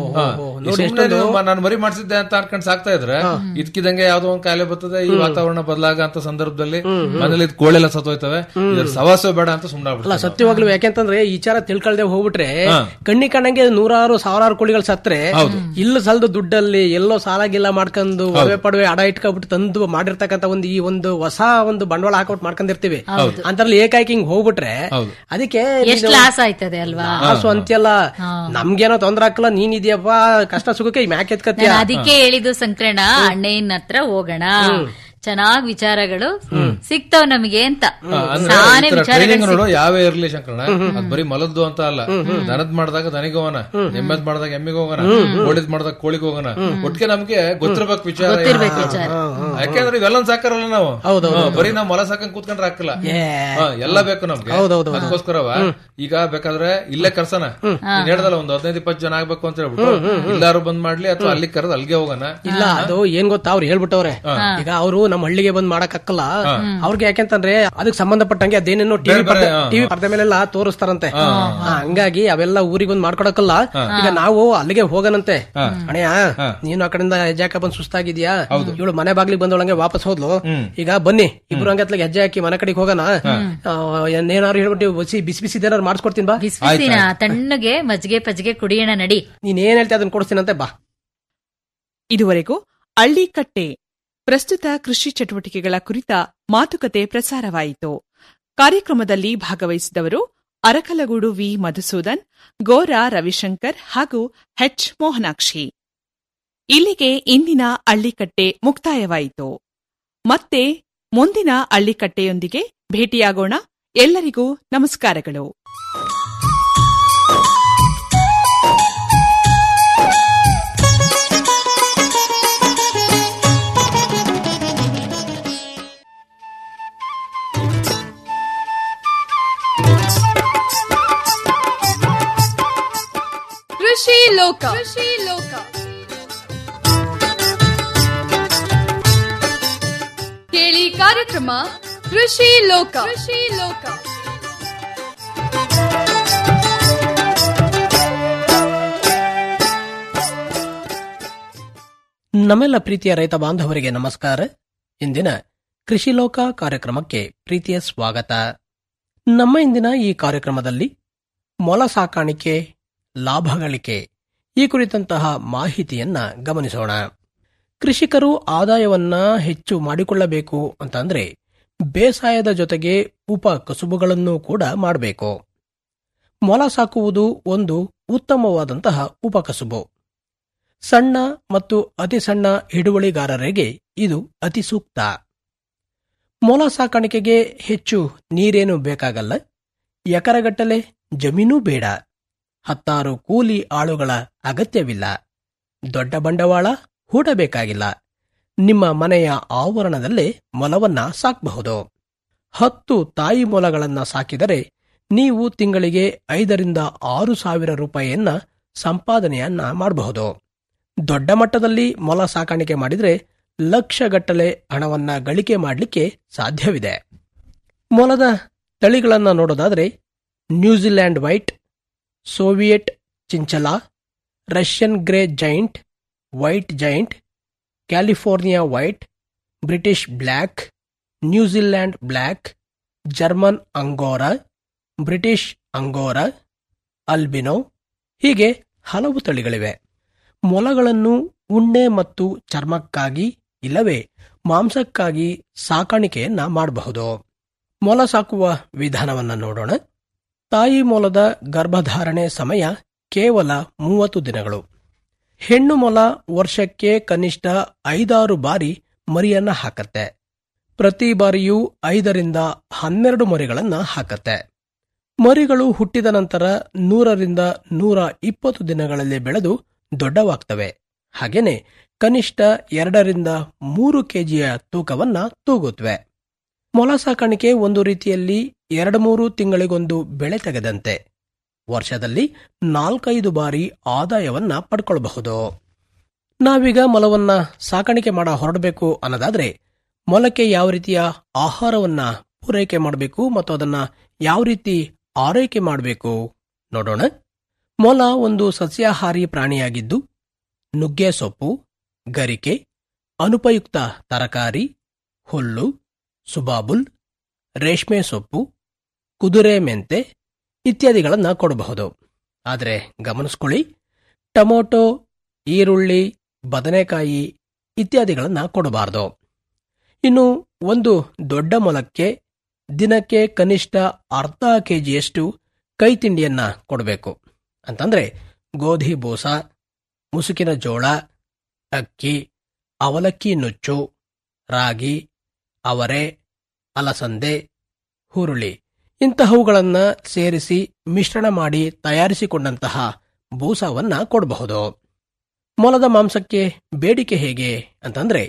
ನಾನು ಮರಿ ಮಾಡಿಸಿದ್ದೆ ಅಂತ ಅನ್ಕೊಂಡ್ ಸಾಕ್ತಾ ಇದ್ರೆ ಇದ್ಕಿದಂಗೆ ಯಾವ್ದೋ ಒಂದ್ ಕಾಯಿಲೆ ಬರ್ತದೆ ಈ ವಾತಾವರಣ ಬದಲಾಗ ಅಂತ ಸಂದರ್ಭದಲ್ಲಿ ಮನೇಲಿ ಇದ್ ಕೋಳೆಲ್ಲ ಸತ್ತೋಯ್ತವೆ ಇದ್ರ ಸವಾಸ ಬೇಡ ಅಂತ ಅಲ್ಲ ಸುಮ್ನಾಗ್ಬಿಡ್ತಾರೆ ಸತ್ಯವಾಗ್ಲೂ ಯಾಕೆಂತಂದ್ರೆ ಈ ವಿಚಾರ ತಿಳ್ಕೊಳ್ದೆ ಹೋಗ್ಬಿಟ್ರೆ ಕಣ್ಣಿ ಕಣ್ಣಂಗೆ ನೂರಾರು ಸಾವಿರಾರು ಕೋಳಿಗಳು ಸತ್ರೆ ಇಲ್ಲ ಸಲ್ದು ದುಡ್ಡಲ್ಲಿ ಎಲ್ಲೋ ಸಾಲ ಗಿಲ್ಲ ಮಾಡ್ಕೊಂಡು ಒಡವೆ ಪಡವೆ ಅಡ ಇಟ್ಕೊಬಿಟ್ಟು ತಂದು ಮಾಡಿರ್ತಕ್ಕಂತ ಒಂದು ಈ ಒಂದು ಹೊಸ ಒಂದು ಬಂಡವಾಳ ಹಾಕೊಟ್ಟು ಮಾಡ್ಕೊಂಡಿರ್ತೀವಿ ಅಂತರಲ್ಲಿ ಏಕಾಏಕಿ ಹಿಂಗ್ ಹೋಗ್ಬಿಟ್ರೆ ಅದಕ್ಕೆ ಎಷ್ಟ್ ಲಾಸ್ ಆಯ್ತದೆ ಅಲ್ವಾ ಆಸು ಅಂತ್ಯಲ್ಲ ನಮ್ಗೇನೋ ತೊಂದ್ರೆ ಹಾಕಲ್ಲ ನೀನ್ ಇದೆಯಪ್ಪ ಕಷ್ಟ ಸುಖಕ್ಕೆ ಮ್ಯಾಕ್ ಎತ್ಕತ್ತೀಯ ನಾನು ಅದಕ್ಕೆ ಹೇಳಿದ್ದು ಸಂಕ್ರಣ ಅಣ್ಣಯ್ಯನ ಹತ್ರ ಹೋಗೋಣ ಚೆನ್ನಾಗ್ ವಿಚಾರಗಳು ಸಿಗ್ತಾವ್ ನಮಗೆ ಅಂತ ಸಾನೆ ಟ್ರೈನಿಂಗ್ ವಿಚಾರಗಳು ನೋಡು ಯಾವೇ ಇರ್ಲಿ ಶಂಕರಣ ಅದ್ ಬರೀ ಮಲದ್ದು ಅಂತ ಅಲ್ಲ ದನದ್ ಮಾಡಿದಾಗ ದನಿಗೆ ಹೋಗೋಣ ಎಮ್ಮೆದ್ ಮಾಡಿದಾಗ ಎಮ್ಮಿಗೆ ಹೋಗೋಣ ಕೋಳಿದ್ ಮಾಡಿದಾಗ ಕೋಳಿಗೆ ಹೋಗೋಣ ಒಟ್ಟಿಗೆ ನಮ್ಗೆ ಗೊತ್ತಿರ್ಬೇಕು ವಿಚಾರ ಗೊತ್ತಿರ್ಬೇಕು ಏನು. ವಿಚಾರ. ಯಾಕೆಂದ್ರೆ ಇವೆಲ್ಲ ಸಾಕಾರಲ್ಲ ನಾವು ಹಾ, ಬರೀ ನಾವ್ ಮೊಲ ಸಾಕಂಗ್ ಕೂತ್ಕೊಂಡ್ರೆ ಹಾಕಲ್ಲ ಹಾ, ಎಲ್ಲ ಬೇಕು ನಮ್ಗೆ ಅದಕ್ಕೋಸ್ಕರವ ಈಗ ಬೇಕಾದ್ರೆ ಇಲ್ಲೇ ಕರ್ಸನ ನೀನ್ ಹೇಳ್ದಲ್ಲ ಒಂದ್ ಹದಿನೈದು ಇಪ್ಪತ್ತು ಜನ ಆಗ್ಬೇಕು ಅಂತ ಹೇಳ್ಬಿಟ್ಟು ಎಲ್ಲಾರು ಬಂದ್ ಮಾಡ್ಲಿ ಅಥವಾ ಅಲ್ಲಿ ಕರೆದು ಅಲ್ಲಿಗೆ ಹೋಗೋಣ ಇಲ್ಲ ಅದು ಏನ್ ಗೊತ್ತಾ ಅವ್ರು ಹೇಳ್ಬಿಟ್ಟವ್ರೆ ಈಗ ಅವರು ನಮ್ಮ ಹಳ್ಳಿಗೆ ಬಂದ್ ಮಾಡಕ್ ಹಾಕಲ್ಲ ಅವ್ರಿಗೆ ಯಾಕೆಂತಂದ್ರೆ ಅದಕ್ಕೆ ಸಂಬಂಧಪಟ್ಟಂಗೆ ಅದೇನೇನೋ ಟಿವಿ ಬೇರೆ ಬೇರೆ, ಹಾ. ಟಿವಿ ಪರ್ದೆ ಮೇಲೆಲ್ಲ ತೋರಿಸ್ತಾರಂತೆ ಹಾ, ಹಂಗಾಗಿ ಅವೆಲ್ಲ ಊರಿಗೆ ಬಂದ್ ಮಾಡ್ಕೊಡಕಲ್ಲ ಈಗ ನಾವು ಅಲ್ಲಿಗೆ ಹೋಗನಂತೆ ಅಣಯ್ಯ ನೀನು ಆ ಕಡೆಯಿಂದ ಹೆಜ್ಜೆ ಹಾಕ ಬಂದ್ ಸುಸ್ತಾಗಿದ್ಯಾ ಇವಳು ಮನೆ ಬಾಗ್ಲಿಗೆ ಬಂದೊಳಗೆ ವಾಪಸ್ ಹೋದ್ಲು ಈಗ ಬನ್ನಿ ಇಬ್ರು ಹಂಗತ್ಲಾಗ ಹೆಜ್ಜೆ ಹಾಕಿ ಮನೆ ಕಡೆಗೆ ಹೋಗೋಣ ಆ, ಏನಾದ್ರು ಹೇಳ್ಬಿಟ್ಟು ಬಿಸಿ ಬಿಸಿ ಬಿಸಿ ಏನಾದ್ರು ಮಾಡಿಸ್ಕೊಡ್ತೀನಿ ಬಾ ಬಿಸಿ ಬಿಸಿನ ತಣ್ಣಗೆ ಮಜ್ಜಿಗೆ ಪಜ್ಜಿಗೆ ಕುಡಿಯೋಣ ನಡಿ ನೀನ್ ಏನ್ ಹೇಳ್ತೀಯ ಅದನ್ನ ಕೊಡಿಸ್ತೀನಂತೆ ಬಾ ಇದುವರೆಗೂ ಹಳ್ಳಿಕಟ್ಟೆ ಪ್ರಸ್ತುತ ಕೃಷಿ ಚಟುವಟಿಕೆಗಳ ಕುರಿತ ಮಾತುಕತೆ ಪ್ರಸಾರವಾಯಿತು ಕಾರ್ಯಕ್ರಮದಲ್ಲಿ ಭಾಗವಹಿಸಿದವರು ಅರಕಲಗೂಡು ವಿ ಮಧುಸೂದನ್ ಗೋರಾ ರವಿಶಂಕರ್ ಹಾಗೂ ಹೆಚ್ ಮೋಹನಾಕ್ಷಿ ಇಲ್ಲಿಗೆ ಇಂದಿನ ಹಳ್ಳಿಕಟ್ಟೆ ಮುಕ್ತಾಯವಾಯಿತು ಮತ್ತೆ ಮುಂದಿನ ಹಳ್ಳಿಕಟ್ಟೆಯೊಂದಿಗೆ ಭೇಟಿಯಾಗೋಣ ಎಲ್ಲರಿಗೂ ನಮಸ್ಕಾರಗಳು ಕೃಷಿ ಲೋಕ ಕೃಷಿ ಲೋಕ ಕೇಳಿ ಕಾರ್ಯಕ್ರಮ ಕೃಷಿ ಲೋಕ ಕೃಷಿ ಲೋಕ ನಮ್ಮೆಲ್ಲ ಪ್ರೀತಿಯ ರೈತ ಬಾಂಧವರಿಗೆ ನಮಸ್ಕಾರ ಇಂದಿನ ಕೃಷಿ ಲೋಕ ಕಾರ್ಯಕ್ರಮಕ್ಕೆ ಪ್ರೀತಿಯ ಸ್ವಾಗತ ನಮ್ಮ ಇಂದಿನ ಈ ಕಾರ್ಯಕ್ರಮದಲ್ಲಿ ಮೊಲ ಸಾಕಾಣಿಕೆ ಲಾಭಗಳಿಕೆ ಈ ಕುರಿತಂತಹ ಮಾಹಿತಿಯನ್ನ ಗಮನಿಸೋಣ ಕೃಷಿಕರು ಆದಾಯವನ್ನ ಹೆಚ್ಚು ಮಾಡಿಕೊಳ್ಳಬೇಕು ಅಂತಂದ್ರೆ ಬೇಸಾಯದ ಜೊತೆಗೆ ಉಪ ಕಸುಬುಗಳನ್ನು ಕೂಡ ಮಾಡಬೇಕು ಮೊಲ ಸಾಕುವುದು ಒಂದು ಉತ್ತಮವಾದಂತಹ ಉಪಕಸುಬು ಸಣ್ಣ ಮತ್ತು ಅತಿ ಸಣ್ಣ ಹಿಡುವಳಿಗಾರರಿಗೆ ಇದು ಅತಿ ಸೂಕ್ತ ಮೊಲ ಸಾಕಾಣಿಕೆಗೆ ಹೆಚ್ಚು ನೀರೇನು ಬೇಕಾಗಲ್ಲ ಎಕರೆಗಟ್ಟಲೆ ಜಮೀನೂ ಬೇಡ ಹತ್ತಾರು ಕೂಲಿ ಆಳುಗಳ ಅಗತ್ಯವಿಲ್ಲ ದೊಡ್ಡ ಬಂಡವಾಳ ಹೂಡಬೇಕಾಗಿಲ್ಲ ನಿಮ್ಮ ಮನೆಯ ಆವರಣದಲ್ಲೇ ಮೊಲವನ್ನ ಸಾಕಬಹುದು ಹತ್ತು ತಾಯಿ ಮೊಲಗಳನ್ನ ಸಾಕಿದರೆ ನೀವು ತಿಂಗಳಿಗೆ ಐದರಿಂದ ಆರು ಸಾವಿರ ರೂಪಾಯಿಯನ್ನ ಸಂಪಾದನೆಯನ್ನ ಮಾಡಬಹುದು ದೊಡ್ಡ ಮಟ್ಟದಲ್ಲಿ ಮೊಲ ಸಾಕಾಣಿಕೆ ಮಾಡಿದರೆ ಲಕ್ಷಗಟ್ಟಲೆ ಹಣವನ್ನ ಗಳಿಕೆ ಮಾಡಲಿಕ್ಕೆ ಸಾಧ್ಯವಿದೆ ಮೊಲದ ತಳಿಗಳನ್ನ ನೋಡೋದಾದ್ರೆ New Zealand white Soviet chinchilla Russian grey giant white giant California white British black New Zealand black German angora British angora albino ಹೀಗೆ ಹಲವು ತಳಿಗಳಿವೆ ಮೊಲಗಳನ್ನು ಉಣ್ಣೆ ಮತ್ತು ಚರ್ಮಕ್ಕಾಗಿ ಇಲ್ಲವೇ ಮಾಂಸಕ್ಕಾಗಿ ಸಾಕಾಣಿಕೆಯನ್ನ ಮಾಡಬಹುದು ಮೊಲ ಸಾಕುವ ವಿಧಾನವನ್ನ ನೋಡೋಣ ತಾಯಿ ಮೊಲದ ಗರ್ಭಧಾರಣೆ ಸಮಯ ಕೇವಲ ಮೂವತ್ತು ದಿನಗಳು ಹೆಣ್ಣು ಮೊಲ ವರ್ಷಕ್ಕೆ ಕನಿಷ್ಠ ಐದಾರು ಬಾರಿ ಮರಿಯನ್ನ ಹಾಕತ್ತೆ ಪ್ರತಿ ಬಾರಿಯೂ ಐದರಿಂದ ಹನ್ನೆರಡು ಮರಿಗಳನ್ನ ಹಾಕತ್ತೆ ಮರಿಗಳು ಹುಟ್ಟಿದ ನಂತರ ನೂರರಿಂದ ನೂರ ಇಪ್ಪತ್ತು ದಿನಗಳಲ್ಲಿ ಬೆಳೆದು ದೊಡ್ಡವಾಗ್ತವೆ ಹಾಗೇನೆ ಕನಿಷ್ಠ ಎರಡರಿಂದ ಮೂರು ಕೆಜಿಯ ತೂಕವನ್ನ ತೂಗುತ್ತವೆ ಮೊಲ ಸಾಕಾಣಿಕೆ ಒಂದು ರೀತಿಯಲ್ಲಿ ಎರಡು ಮೂರು ತಿಂಗಳಿಗೊಂದು ಬೆಳೆ ತೆಗೆದಂತೆ ವರ್ಷದಲ್ಲಿ ನಾಲ್ಕೈದು ಬಾರಿ ಆದಾಯವನ್ನ ಪಡ್ಕೊಳ್ಬಹುದು ನಾವೀಗ ಮೊಲವನ್ನ ಸಾಕಾಣಿಕೆ ಮಾಡ ಹೊರಡಬೇಕು ಅನ್ನೋದಾದ್ರೆ ಮೊಲಕ್ಕೆ ಯಾವ ರೀತಿಯ ಆಹಾರವನ್ನ ಪೂರೈಕೆ ಮಾಡಬೇಕು ಮತ್ತು ಅದನ್ನ ಯಾವ ರೀತಿ ಆರೈಕೆ ಮಾಡಬೇಕು ನೋಡೋಣ ಮೊಲ ಒಂದು ಸಸ್ಯಾಹಾರಿ ಪ್ರಾಣಿಯಾಗಿದ್ದು ನುಗ್ಗೆ ಸೊಪ್ಪು ಗರಿಕೆ ಅನುಪಯುಕ್ತ ತರಕಾರಿ ಹುಲ್ಲು ಸುಬಾಬುಲ್ ರೇಷ್ಮೆ ಸೊಪ್ಪು ಕುದುರೆ ಮೆಂತೆ ಇತ್ಯಾದಿಗಳನ್ನ ಕೊಡಬಹುದು ಆದರೆ ಗಮನಿಸ್ಕೊಳ್ಳಿ ಟೊಮೊಟೊ ಈರುಳ್ಳಿ ಬದನೆಕಾಯಿ ಇತ್ಯಾದಿಗಳನ್ನ ಕೊಡಬಾರದು ಇನ್ನು ಒಂದು ದೊಡ್ಡ ಮೊಲಕ್ಕೆ ದಿನಕ್ಕೆ ಕನಿಷ್ಠ ಅರ್ಧ ಕೆಜಿಯಷ್ಟು ಕೈ ತಿಂಡಿಯನ್ನ ಕೊಡಬೇಕು ಅಂತಂದ್ರೆ ಗೋಧಿ ಬೂಸ ಮುಸುಕಿನ ಜೋಳ ಅಕ್ಕಿ ಅವಲಕ್ಕಿ ನುಚ್ಚು ರಾಗಿ ಅವರೆ ಅಲಸಂದೆ ಹುರುಳಿ ಇಂತಹವುಗಳನ್ನ ಸೇರಿಸಿ ಮಿಶ್ರಣ ಮಾಡಿ ತಯಾರಿಸಿಕೊಂಡಂತಹ ಬೂಸವನ್ನ ಕೊಡಬಹುದು ಮೊಲದ ಮಾಂಸಕ್ಕೆ ಬೇಡಿಕೆ ಹೇಗೆ ಅಂತಂದ್ರೆ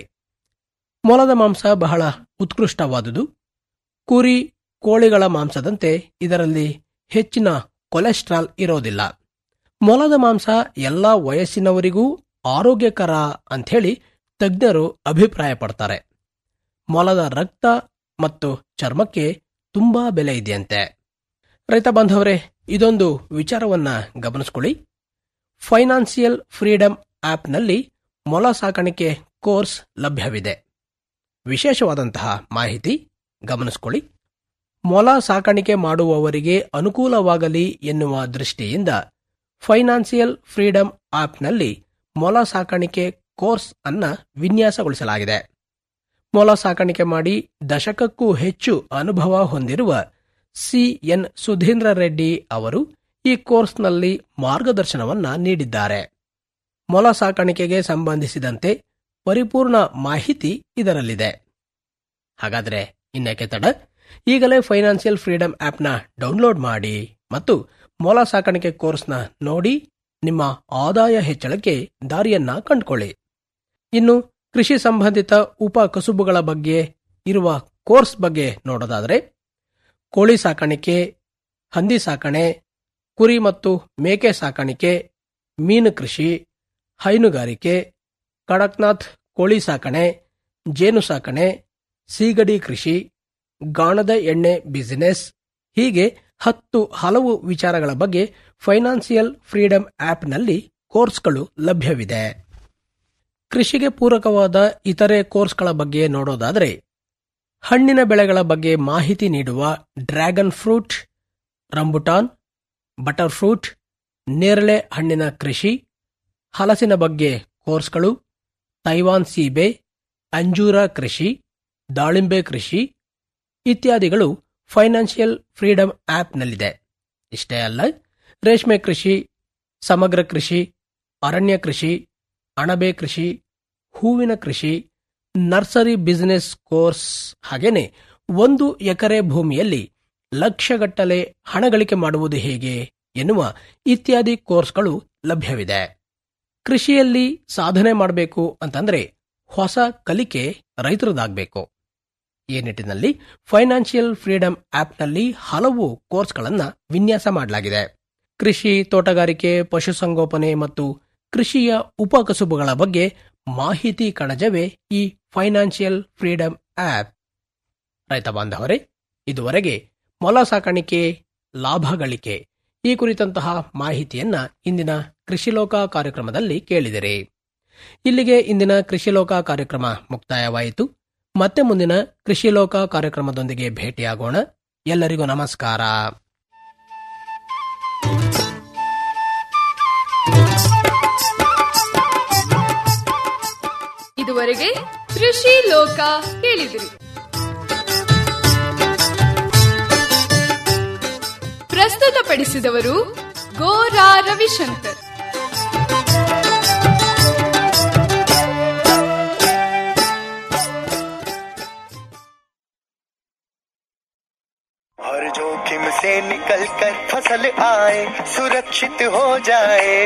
ಮೊಲದ ಮಾಂಸ ಬಹಳ ಉತ್ಕೃಷ್ಟವಾದುದು ಕುರಿ ಕೋಳಿಗಳ ಮಾಂಸದಂತೆ ಇದರಲ್ಲಿ ಹೆಚ್ಚಿನ ಕೊಲೆಸ್ಟ್ರಾಲ್ ಇರೋದಿಲ್ಲ ಮೊಲದ ಮಾಂಸ ಎಲ್ಲಾ ವಯಸ್ಸಿನವರಿಗೂ ಆರೋಗ್ಯಕರ ಅಂಥೇಳಿ ತಜ್ಞರು ಅಭಿಪ್ರಾಯ ಪಡ್ತಾರೆ ಮೊಲದ ರಕ್ತ ಮತ್ತು ಚರ್ಮಕ್ಕೆ ತುಂಬಾ ಬೆಲೆ ಇದೆಯಂತೆ ರೈತ ಬಾಂಧವರೇ ಇದೊಂದು ವಿಚಾರವನ್ನ ಗಮನಿಸ್ಕೊಳ್ಳಿ ಫೈನಾನ್ಸಿಯಲ್ ಫ್ರೀಡಮ್ ಆಪ್ನಲ್ಲಿ ಮೊಲ ಸಾಕಾಣಿಕೆ ಕೋರ್ಸ್ ಲಭ್ಯವಿದೆ ವಿಶೇಷವಾದಂತಹ ಮಾಹಿತಿ ಗಮನಿಸ್ಕೊಳ್ಳಿ ಮೊಲ ಸಾಕಾಣಿಕೆ ಮಾಡುವವರಿಗೆ ಅನುಕೂಲವಾಗಲಿ ಎನ್ನುವ ದೃಷ್ಟಿಯಿಂದ ಫೈನಾನ್ಸಿಯಲ್ ಫ್ರೀಡಮ್ ಆಪ್ನಲ್ಲಿ ಮೊಲ ಸಾಕಾಣಿಕೆ ಕೋರ್ಸ್ ಅನ್ನ ವಿನ್ಯಾಸಗೊಳಿಸಲಾಗಿದೆ ಮೊಲ ಸಾಕಾಣಿಕೆ ಮಾಡಿ ದಶಕಕ್ಕೂ ಹೆಚ್ಚು ಅನುಭವ ಹೊಂದಿರುವ ಸಿಎನ್ ಸುಧೀಂದ್ರ ರೆಡ್ಡಿ ಅವರು ಈ ಕೋರ್ಸ್ನಲ್ಲಿ ಮಾರ್ಗದರ್ಶನವನ್ನ ನೀಡಿದ್ದಾರೆ ಮೊಲ ಸಾಕಾಣಿಕೆಗೆ ಸಂಬಂಧಿಸಿದಂತೆ ಪರಿಪೂರ್ಣ ಮಾಹಿತಿ ಇದರಲ್ಲಿದೆ ಹಾಗಾದ್ರೆ ಇನ್ನೇಕೆ ತಡ ಈಗಲೇ ಫೈನಾನ್ಸಿಯಲ್ ಫ್ರೀಡಮ್ ಆಪ್ನ ಡೌನ್ಲೋಡ್ ಮಾಡಿ ಮತ್ತು ಮೊಲ ಸಾಕಾಣಿಕೆ ಕೋರ್ಸ್ನ ನೋಡಿ ನಿಮ್ಮ ಆದಾಯ ಹೆಚ್ಚಳಕ್ಕೆ ದಾರಿಯನ್ನ ಕಂಡುಕೊಳ್ಳಿ ಇನ್ನು ಕೃಷಿ ಸಂಬಂಧಿತ ಉಪ ಕಸುಬುಗಳ ಬಗ್ಗೆ ಇರುವ ಕೋರ್ಸ್ ಬಗ್ಗೆ ನೋಡೋದಾದರೆ ಕೋಳಿ ಸಾಕಾಣಿಕೆ ಹಂದಿ ಸಾಕಣೆ ಕುರಿ ಮತ್ತು ಮೇಕೆ ಸಾಕಾಣಿಕೆ ಮೀನು ಕೃಷಿ ಹೈನುಗಾರಿಕೆ ಕಡಕ್ನಾಥ್ ಕೋಳಿ ಸಾಕಣೆ ಜೇನು ಸಾಕಣೆ ಸೀಗಡಿ ಕೃಷಿ ಗಾಣದ ಎಣ್ಣೆ ಬಿಸಿನೆಸ್ ಹೀಗೆ ಹತ್ತು ಹಲವು ವಿಚಾರಗಳ ಬಗ್ಗೆ ಫೈನಾನ್ಸಿಯಲ್ ಫ್ರೀಡಮ್ ಆಪ್ನಲ್ಲಿ ಕೋರ್ಸ್ಗಳು ಲಭ್ಯವಿದೆ ಕೃಷಿಗೆ ಪೂರಕವಾದ ಇತರೆ ಕೋರ್ಸ್ಗಳ ಬಗ್ಗೆ ನೋಡೋದಾದರೆ ಹಣ್ಣಿನ ಬೆಳೆಗಳ ಬಗ್ಗೆ ಮಾಹಿತಿ ನೀಡುವ dragon fruit rambutan butter fruit ನೇರಳೆ ಹಣ್ಣಿನ ಕೃಷಿ ಹಲಸಿನ ಬಗ್ಗೆ ಕೋರ್ಸ್ಗಳು ತೈವಾನ್ ಸೀಬೆ ಅಂಜೂರ ಕೃಷಿ ದಾಳಿಂಬೆ ಕೃಷಿ ಇತ್ಯಾದಿಗಳು ಫೈನಾನ್ಷಿಯಲ್ ಫ್ರೀಡಮ್ ಆಪ್ನಲ್ಲಿದೆ ಇಷ್ಟೇ ಅಲ್ಲ ರೇಷ್ಮೆ ಕೃಷಿ ಸಮಗ್ರ ಕೃಷಿ ಅರಣ್ಯ ಕೃಷಿ ಅಣಬೆ ಕೃಷಿ ಹೂವಿನ ಕೃಷಿ ನರ್ಸರಿ ಬಿಸಿನೆಸ್ ಕೋರ್ಸ್ ಹಾಗೇನೆ ಒಂದು ಎಕರೆ ಭೂಮಿಯಲ್ಲಿ ಲಕ್ಷಗಟ್ಟಲೆ ಹಣ ಗಳಿಕೆ ಮಾಡುವುದು ಹೇಗೆ ಎನ್ನುವ ಇತ್ಯಾದಿ ಕೋರ್ಸ್ಗಳು ಲಭ್ಯವಿದೆ ಕೃಷಿಯಲ್ಲಿ ಸಾಧನೆ ಮಾಡಬೇಕು ಅಂತಂದ್ರೆ ಹೊಸ ಕಲಿಕೆ ರೈತರದಾಗಬೇಕು ಈ ನಿಟ್ಟಿನಲ್ಲಿ ಫೈನಾನ್ಷಿಯಲ್ ಫ್ರೀಡಮ್ ಆಪ್ನಲ್ಲಿ ಹಲವು ಕೋರ್ಸ್ಗಳನ್ನು ವಿನ್ಯಾಸ ಮಾಡಲಾಗಿದೆ ಕೃಷಿ ತೋಟಗಾರಿಕೆ ಪಶುಸಂಗೋಪನೆ ಮತ್ತು ಕೃಷಿಯ ಉಪಕಸುಬುಗಳ ಬಗ್ಗೆ ಮಾಹಿತಿ ಕಣಜವೇ ಈ ಫೈನಾನ್ಷಿಯಲ್ ಫ್ರೀಡಮ್ ಆಪ್ ರೈತ ಬಾಂಧವರೇ ಇದುವರೆಗೆ ಮೊಲ ಸಾಕಾಣಿಕೆ ಲಾಭ ಗಳಿಕೆ ಈ ಕುರಿತಂತಹ ಮಾಹಿತಿಯನ್ನ ಇಂದಿನ ಕೃಷಿಲೋಕ ಕಾರ್ಯಕ್ರಮದಲ್ಲಿ ಕೇಳಿದಿರಿ ಇಲ್ಲಿಗೆ ಇಂದಿನ ಕೃಷಿಲೋಕ ಕಾರ್ಯಕ್ರಮ ಮುಕ್ತಾಯವಾಯಿತು ಮತ್ತೆ ಮುಂದಿನ ಕೃಷಿಲೋಕ ಕಾರ್ಯಕ್ರಮದೊಂದಿಗೆ ಭೇಟಿಯಾಗೋಣ ಎಲ್ಲರಿಗೂ ನಮಸ್ಕಾರ ಇದುವರೆಗೆ ಕೃಷಿ ಲೋಕ ಕೇಳಿದಿರಿ ಪ್ರಸ್ತುತಪಡಿಸಿದವರು ಗೋರಾ ರವಿಶಂಕರ್ हर जोखिम से निकल कर फसल आए सुरक्षित हो जाए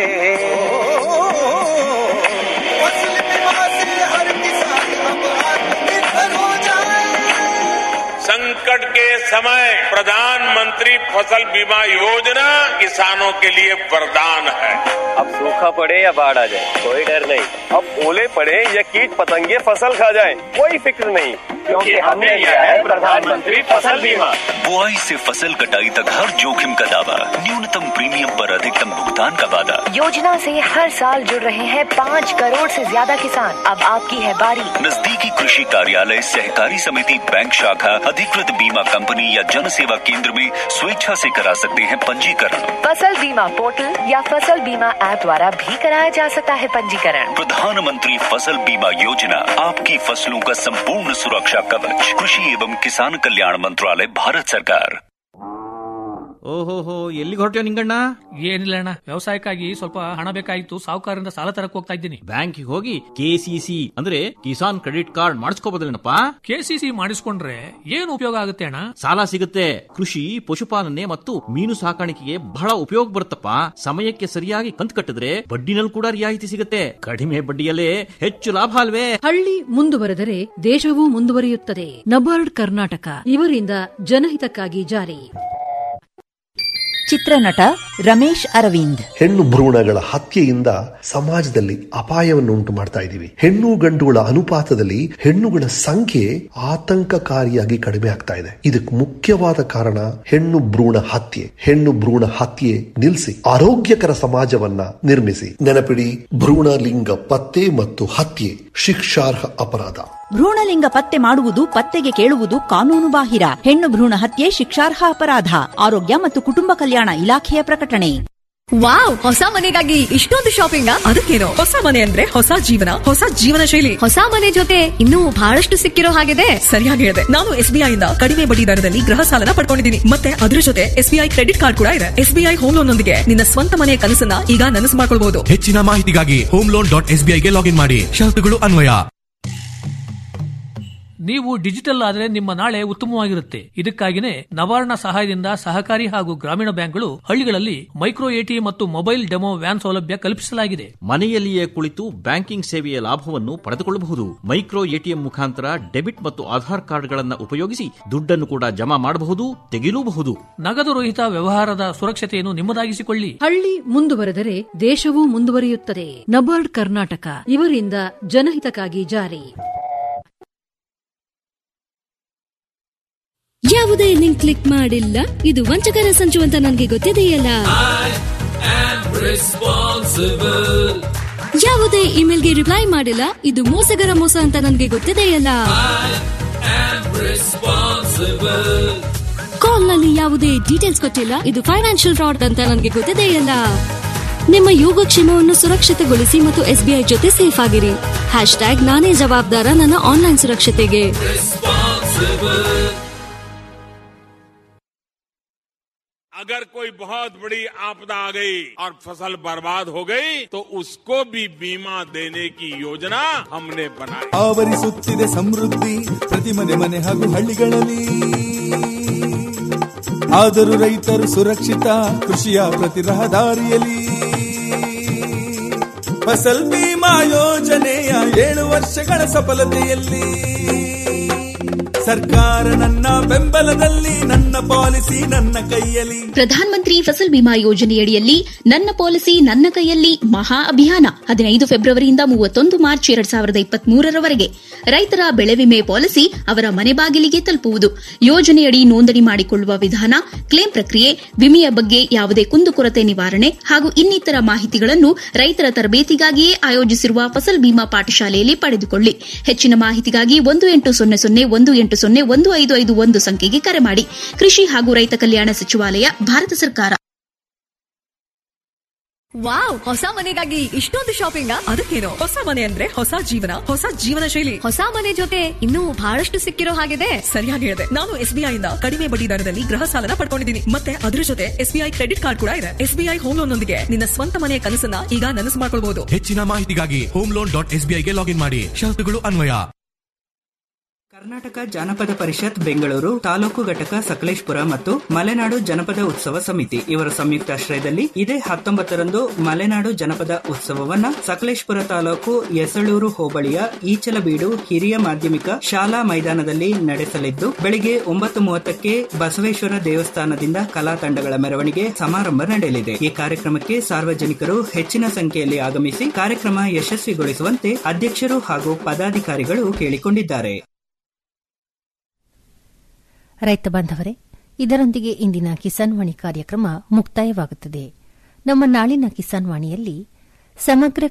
फसल बीमा से हर किसान अब आत्मनिर्भर हो जाए संकट के समय प्रधानमंत्री फसल बीमा योजना किसानों के लिए वरदान है अब सूखा पड़े या बाढ़ आ जाए कोई डर नहीं अब ओले पड़े या कीट पतंगे फसल खा जाए कोई फिक्र नहीं क्योंकि हमने लिया है प्रधानमंत्री फसल बीमा बुआई से फसल कटाई तक हर जोखिम का दावा न्यूनतम प्रीमियम पर अधिकतम भुगतान का वादा योजना से हर साल जुड़ रहे हैं पाँच करोड़ से ज्यादा किसान अब आपकी है बारी नजदीकी कृषि कार्यालय सहकारी समिति बैंक शाखा अधिकृत बीमा कंपनी या जन सेवा केंद्र में स्वेच्छा से करा सकते हैं पंजीकरण फसल बीमा पोर्टल या फसल बीमा ऐप द्वारा भी कराया जा सकता है पंजीकरण प्रधानमंत्री फसल बीमा योजना आपकी फसलों का संपूर्ण सुरक्षा कवच कृषि एवं किसान कल्याण मंत्रालय भारत सरकार ಓಹೋಹೋ ಎಲ್ಲಿಗೆ ಹೊರಟ್ಯೋ ನಿಂಗಣ್ಣ ಏನಿಲ್ಲ ಅಣ್ಣ ವ್ಯವಸಾಯಕ್ಕಾಗಿ ಸ್ವಲ್ಪ ಹಣ ಬೇಕಾಗಿತ್ತು ಸಾಹುಕಾರರಿಂದ ಸಾಲ ತರಕ್ ಹೋಗ್ತಾ ಇದ್ದೀನಿ ಬ್ಯಾಂಕಿಗೆ ಹೋಗಿ ಕೆಸಿಸಿ ಅಂದ್ರೆ ಕಿಸಾನ್ ಕ್ರೆಡಿಟ್ ಕಾರ್ಡ್ ಮಾಡಿಸ್ಕೋಬೋದಲ್ಲೇನಪ್ಪ ಕೆಸಿಸಿ ಮಾಡಿಸ್ಕೊಂಡ್ರೆ ಏನು ಉಪಯೋಗ ಆಗುತ್ತೆ ಅಣ್ಣ ಸಾಲ ಸಿಗುತ್ತೆ ಕೃಷಿ ಪಶುಪಾಲನೆ ಮತ್ತು ಮೀನು ಸಾಕಾಣಿಕೆಗೆ ಬಹಳ ಉಪಯೋಗ ಬರುತ್ತಪ್ಪ ಸಮಯಕ್ಕೆ ಸರಿಯಾಗಿ ಕಂತು ಕಟ್ಟಿದ್ರೆ ಬಡ್ಡಿನಲ್ಲಿ ಕೂಡ ರಿಯಾಯಿತಿ ಸಿಗುತ್ತೆ ಕಡಿಮೆ ಬಡ್ಡಿಯಲ್ಲೇ ಹೆಚ್ಚು ಲಾಭ ಅಲ್ವೇ ಹಳ್ಳಿ ಮುಂದುವರೆದರೆ ದೇಶವೂ ಮುಂದುವರಿಯುತ್ತದೆ ನಬಾರ್ಡ್ ಕರ್ನಾಟಕ ಇವರಿಂದ ಜನಹಿತಕ್ಕಾಗಿ ಜಾರಿ ಚಿತ್ರನಟ ರಮೇಶ್ ಅರವಿಂದ್ ಹೆಣ್ಣು ಭ್ರೂಣಗಳ ಹತ್ಯೆಯಿಂದ ಸಮಾಜದಲ್ಲಿ ಅಪಾಯವನ್ನು ಉಂಟು ಮಾಡ್ತಾ ಇದ್ದೀವಿ ಹೆಣ್ಣು ಗಂಡುಗಳ ಅನುಪಾತದಲ್ಲಿ ಹೆಣ್ಣುಗಳ ಸಂಖ್ಯೆ ಆತಂಕಕಾರಿಯಾಗಿ ಕಡಿಮೆ ಆಗ್ತಾ ಇದೆ ಇದಕ್ಕೆ ಮುಖ್ಯವಾದ ಕಾರಣ ಹೆಣ್ಣು ಭ್ರೂಣ ಹತ್ಯೆ ಹೆಣ್ಣು ಭ್ರೂಣ ಹತ್ಯೆ ನಿಲ್ಲಿಸಿ ಆರೋಗ್ಯಕರ ಸಮಾಜವನ್ನ ನಿರ್ಮಿಸಿ ನೆನಪಿಡಿ ಭ್ರೂಣ ಲಿಂಗ ಪತ್ತೆ ಮತ್ತು ಹತ್ಯೆ ಶಿಕ್ಷಾರ್ಹ ಅಪರಾಧ ಭ್ರೂಣಲಿಂಗ ಪತ್ತೆ ಮಾಡುವುದು ಪತ್ತೆಗೆ ಕೇಳುವುದು ಕಾನೂನು ಬಾಹಿರ ಹೆಣ್ಣು ಭ್ರೂಣ ಹತ್ಯೆ ಶಿಕ್ಷಾರ್ಹ ಅಪರಾಧ ಆರೋಗ್ಯ ಮತ್ತು ಕುಟುಂಬ ಕಲ್ಯಾಣ ಇಲಾಖೆಯ ಪ್ರಕಟಣೆ ವಾವ್ ಹೊಸ ಮನೆಗಾಗಿ ಇಷ್ಟೊಂದು ಶಾಪಿಂಗ್ ಅದಕ್ಕೇನು ಹೊಸ ಮನೆ ಅಂದ್ರೆ ಹೊಸ ಜೀವನ ಹೊಸ ಜೀವನ ಶೈಲಿ ಹೊಸ ಮನೆ ಜೊತೆ ಇನ್ನೂ ಬಹಳಷ್ಟು ಸಿಕ್ಕಿರೋ ಹಾಗಿದೆ ಸರಿಯಾಗಿ ಹೇಳಿದೆ ನಾನು ಎಸ್ಬಿಐ ಇಂದ ಕಡಿಮೆ ಬಡ್ಡಿ ದರದಲ್ಲಿ ಗೃಹ ಸಾಲನ ಪಡ್ಕೊಂಡಿದ್ದೀನಿ ಮತ್ತೆ ಅದ್ರ ಜೊತೆ ಎಸ್ಬಿಐ ಕ್ರೆಡಿಟ್ ಕಾರ್ಡ್ ಕೂಡ ಇದೆ ಎಸ್ಬಿಐ ಹೋಮ್ ಲೋನ್ ನೊಂದಿಗೆ ನಿನ್ನ ಸ್ವಂತ ಮನೆಯ ಕನಸನ್ನ ಈಗ ನನಸು ಮಾಡ್ಕೊಳ್ಬಹುದು ಹೆಚ್ಚಿನ ಮಾಹಿತಿಗಾಗಿ ಹೋಮ್ ಲೋನ್ ಡಾಟ್ ಎಸ್ಬಿಐಗೆ ಲಾಗಿನ್ ಮಾಡಿ ಷರತ್ತುಗಳು ಅನ್ವಯ ನೀವು ಡಿಜಿಟಲ್ ಆದರೆ ನಿಮ್ಮ ನಾಳೆ ಉತ್ತಮವಾಗಿರುತ್ತೆ ಇದಕ್ಕಾಗಿನೇ ನವಾರ್ಣ ಸಹಾಯದಿಂದ ಸಹಕಾರಿ ಹಾಗೂ ಗ್ರಾಮೀಣ ಬ್ಯಾಂಕ್ಗಳು ಹಳ್ಳಿಗಳಲ್ಲಿ ಮೈಕ್ರೋ ಎಟಿಎಂ ಮತ್ತು ಮೊಬೈಲ್ ಡೆಮೋ ವ್ಯಾನ್ ಸೌಲಭ್ಯ ಕಲ್ಪಿಸಲಾಗಿದೆ ಮನೆಯಲ್ಲಿಯೇ ಕುಳಿತು ಬ್ಯಾಂಕಿಂಗ್ ಸೇವೆಯ ಲಾಭವನ್ನು ಪಡೆದುಕೊಳ್ಳಬಹುದು ಮೈಕ್ರೋ ಎಟಿಎಂ ಮುಖಾಂತರ ಡೆಬಿಟ್ ಮತ್ತು ಆಧಾರ್ ಕಾರ್ಡ್ಗಳನ್ನು ಉಪಯೋಗಿಸಿ ದುಡ್ಡನ್ನು ಕೂಡ ಜಮಾ ಮಾಡಬಹುದು ತೆಗೆಯಲೂಬಹುದು ನಗದು ರಹಿತ ವ್ಯವಹಾರದ ಸುರಕ್ಷತೆಯನ್ನು ನಿಮ್ಮದಾಗಿಸಿಕೊಳ್ಳಿ ಹಳ್ಳಿ ಮುಂದುವರೆದರೆ ದೇಶವೂ ಮುಂದುವರಿಯುತ್ತದೆ ನಬಾರ್ಡ್ ಕರ್ನಾಟಕ ಇವರಿಂದ ಜನಹಿತಕ್ಕಾಗಿ ಜಾರಿ ಯಾವುದೇ ಲಿಂಕ್ ಕ್ಲಿಕ್ ಮಾಡಿಲ್ಲ ಇದು ವಂಚಕರ ಸಂಚು ಅಂತ ನನಗೆ ಗೊತ್ತಿದೆಯಲ್ಲ ಯಾವುದೇ ಇಮೇಲ್ಗೆ ರಿಪ್ಲೈ ಮಾಡಿಲ್ಲ ಇದು ಮೋಸಗರ ಮೋಸ ಅಂತ ನನಗೆ ಗೊತ್ತಿದೆಯಲ್ಲ ಕಾಲ್ ನಲ್ಲಿ ಯಾವುದೇ ಡೀಟೇಲ್ಸ್ ಕೊಟ್ಟಿಲ್ಲ ಇದು ಫೈನಾನ್ಷಿಯಲ್ ಫ್ರಾಡ್ ಅಂತ ನನಗೆ ಗೊತ್ತಿದೆಯಲ್ಲ ನಿಮ್ಮ ಯೋಗಕ್ಷೇಮವನ್ನು ಸುರಕ್ಷಿತಗೊಳಿಸಿ ಮತ್ತು ಎಸ್ಬಿಐ ಜೊತೆ ಸೇಫ್ ಆಗಿರಿ ಹ್ಯಾಶ್ ಟ್ಯಾಗ್ ನಾನೇ ಜವಾಬ್ದಾರ ನನ್ನ ಆನ್ಲೈನ್ ಸುರಕ್ಷತೆಗೆ अगर कोई बहुत बड़ी आपदा आ गई और फसल बर्बाद हो गई तो उसको भी बीमा देने की योजना हमने बनाई ಆವರಿಸುತ್ತಿದೆ ಸಮೃದ್ಧಿ ಪ್ರತಿ ಮನೆ ಮನೆ ಹಾಗೂ ಹಳ್ಳಿಗಳಲ್ಲಿ ಆದರೂ ರೈತರು ಸುರಕ್ಷಿತ ಕೃಷಿಯ ಪ್ರತಿ ರಹದಾರಿಯಲ್ಲಿ ಫಸಲ್ ಬಿಮಾ ಯೋಜನೆಯ ಏಳು ವರ್ಷಗಳ ಸಫಲತೆಯಲ್ಲಿ ಸರ್ಕಾರ ನನ್ನ ಬೆಂಬಲದಲ್ಲಿ ನನ್ನ ಪಾಲಿಸಿ ನನ್ನ ಕೈಯಲ್ಲಿ ಪ್ರಧಾನಮಂತ್ರಿ ಫಸಲ್ ಬಿಮಾ ಯೋಜನೆಯಡಿಯಲ್ಲಿ ನನ್ನ ಪಾಲಿಸಿ ನನ್ನ ಕೈಯಲ್ಲಿ ಮಹಾ ಅಭಿಯಾನ ಹದಿನೈದು ಫೆಬ್ರವರಿಯಿಂದ ಮೂವತ್ತೊಂದು ಮಾರ್ಚ್ ಎರಡ್ ಸಾವಿರದ ಇಪ್ಪತ್ಮೂರರವರೆಗೆ ರೈತರ ಬೆಳೆ ವಿಮೆ ಪಾಲಿಸಿ ಅವರ ಮನೆ ಬಾಗಿಲಿಗೆ ತಲುಪುವುದು ಯೋಜನೆಯಡಿ ನೋಂದಣಿ ಮಾಡಿಕೊಳ್ಳುವ ವಿಧಾನ ಕ್ಲೇಮ್ ಪ್ರಕ್ರಿಯೆ ವಿಮೆಯ ಬಗ್ಗೆ ಯಾವುದೇ ಕುಂದುಕೊರತೆ ನಿವಾರಣೆ ಹಾಗೂ ಇನ್ನಿತರ ಮಾಹಿತಿಗಳನ್ನು ರೈತರ ತರಬೇತಿಗಾಗಿಯೇ ಆಯೋಜಿಸಿರುವ ಫಸಲ್ ಬಿಮಾ ಪಾಠಶಾಲೆಯಲ್ಲಿ ಪಡೆದುಕೊಳ್ಳಿ ಹೆಚ್ಚಿನ ಮಾಹಿತಿಗಾಗಿ ಒಂದು ಎಂಟು ಸೊನ್ನೆ ಸೊನ್ನೆ ಒಂದು ಎಂಟು ಸೊನ್ನೆ ಒಂದು ಐದು ಐದು ಒಂದು ಸಂಖ್ಯೆಗೆ ಕರೆ ಮಾಡಿ ಕೃಷಿ ಹಾಗೂ ರೈತ ಕಲ್ಯಾಣ ಸಚಿವಾಲಯ ಭಾರತ ಸರ್ಕಾರ ವಾವ್ ಹೊಸ ಮನೆಗಾಗಿ ಇಷ್ಟೊಂದು ಶಾಪಿಂಗ್ ಅದಕ್ಕೇನು ಹೊಸ ಮನೆ ಅಂದ್ರೆ ಹೊಸ ಜೀವನ ಹೊಸ ಜೀವನ ಶೈಲಿ ಹೊಸ ಮನೆ ಜೊತೆ ಇನ್ನೂ ಬಹಳಷ್ಟು ಸಿಕ್ಕಿರೋ ಹಾಗಿದೆ ಸರಿಯಾಗಿ ಹೇಳಿದೆ ನಾನು ಎಸ್ಬಿಐ ಇಂದ ಕಡಿಮೆ ಬಡ್ಡಿ ದರದಲ್ಲಿ ಗೃಹ ಸಾಲನ ಪಡ್ಕೊಂಡಿದ್ದೀನಿ ಮತ್ತೆ ಅದ್ರ ಜೊತೆ ಎಸ್ಬಿಐ ಕ್ರೆಡಿಟ್ ಕಾರ್ಡ್ ಕೂಡ ಇದೆ ಎಸ್ಬಿಐ ಹೋಮ್ ಲೋನ್ ನೊಂದಿಗೆ ನಿನ್ನ ಸ್ವಂತ ಮನೆಯ ಕನಸನ್ನ ಈಗ ನನಸು ಮಾಡ್ಕೊಳ್ಬಹುದು ಹೆಚ್ಚಿನ ಮಾಹಿತಿಗಾಗಿ ಹೋಮ್ ಲೋನ್ ಡಾಟ್ ಎಸ್ಬಿಐಗೆ ಲಾಗಿನ್ ಮಾಡಿ ಷರತ್ತುಗಳು ಅನ್ವಯ ಕರ್ನಾಟಕ ಜಾನಪದ ಪರಿಷತ್ ಬೆಂಗಳೂರು ತಾಲೂಕು ಘಟಕ ಸಕಲೇಶ್ಪುರ ಮತ್ತು ಮಲೆನಾಡು ಜನಪದ ಉತ್ಸವ ಸಮಿತಿ ಇವರ ಸಂಯುಕ್ತಾಶ್ರಯದಲ್ಲಿ ಇದೇ ಹತ್ತೊಂಬತ್ತರಂದು ಮಲೆನಾಡು ಜನಪದ ಉತ್ಸವವನ್ನ ಸಕಲೇಶ್ಪುರ ತಾಲೂಕು ಯಸಳೂರು ಹೋಬಳಿಯ ಈಚಲಬೀಡು ಹಿರಿಯ ಮಾಧ್ಯಮಿಕ ಶಾಲಾ ಮೈದಾನದಲ್ಲಿ ನಡೆಸಲಿದ್ದು ಬೆಳಿಗ್ಗೆ ಒಂಬತ್ತು ಮೂವತ್ತಕ್ಕೆ ಬಸವೇಶ್ವರ ದೇವಸ್ಥಾನದಿಂದ ಕಲಾ ತಂಡಗಳ ಮೆರವಣಿಗೆ ಸಮಾರಂಭ ನಡೆಯಲಿದೆ ಈ ಕಾರ್ಯಕ್ರಮಕ್ಕೆ ಸಾರ್ವಜನಿಕರು ಹೆಚ್ಚಿನ ಸಂಖ್ಯೆಯಲ್ಲಿ ಆಗಮಿಸಿ ಕಾರ್ಯಕ್ರಮ ಯಶಸ್ವಿಗೊಳಿಸುವಂತೆ ಅಧ್ಯಕ್ಷರು ಹಾಗೂ ಪದಾಧಿಕಾರಿಗಳು ಕೇಳಿಕೊಂಡಿದ್ದಾರೆ ರೈತ ಬಾಂಧವರೇ ಇದರೊಂದಿಗೆ ಇಂದಿನ ಕಿಸಾನ್ ವಾಣಿ ಕಾರ್ಯಕ್ರಮ ಮುಕ್ತಾಯವಾಗುತ್ತದೆ ನಮ್ಮ ನಾಳಿನ ಕಿಸಾನ್ ವಾಣಿಯಲ್ಲಿ ಸಮಗ್ರ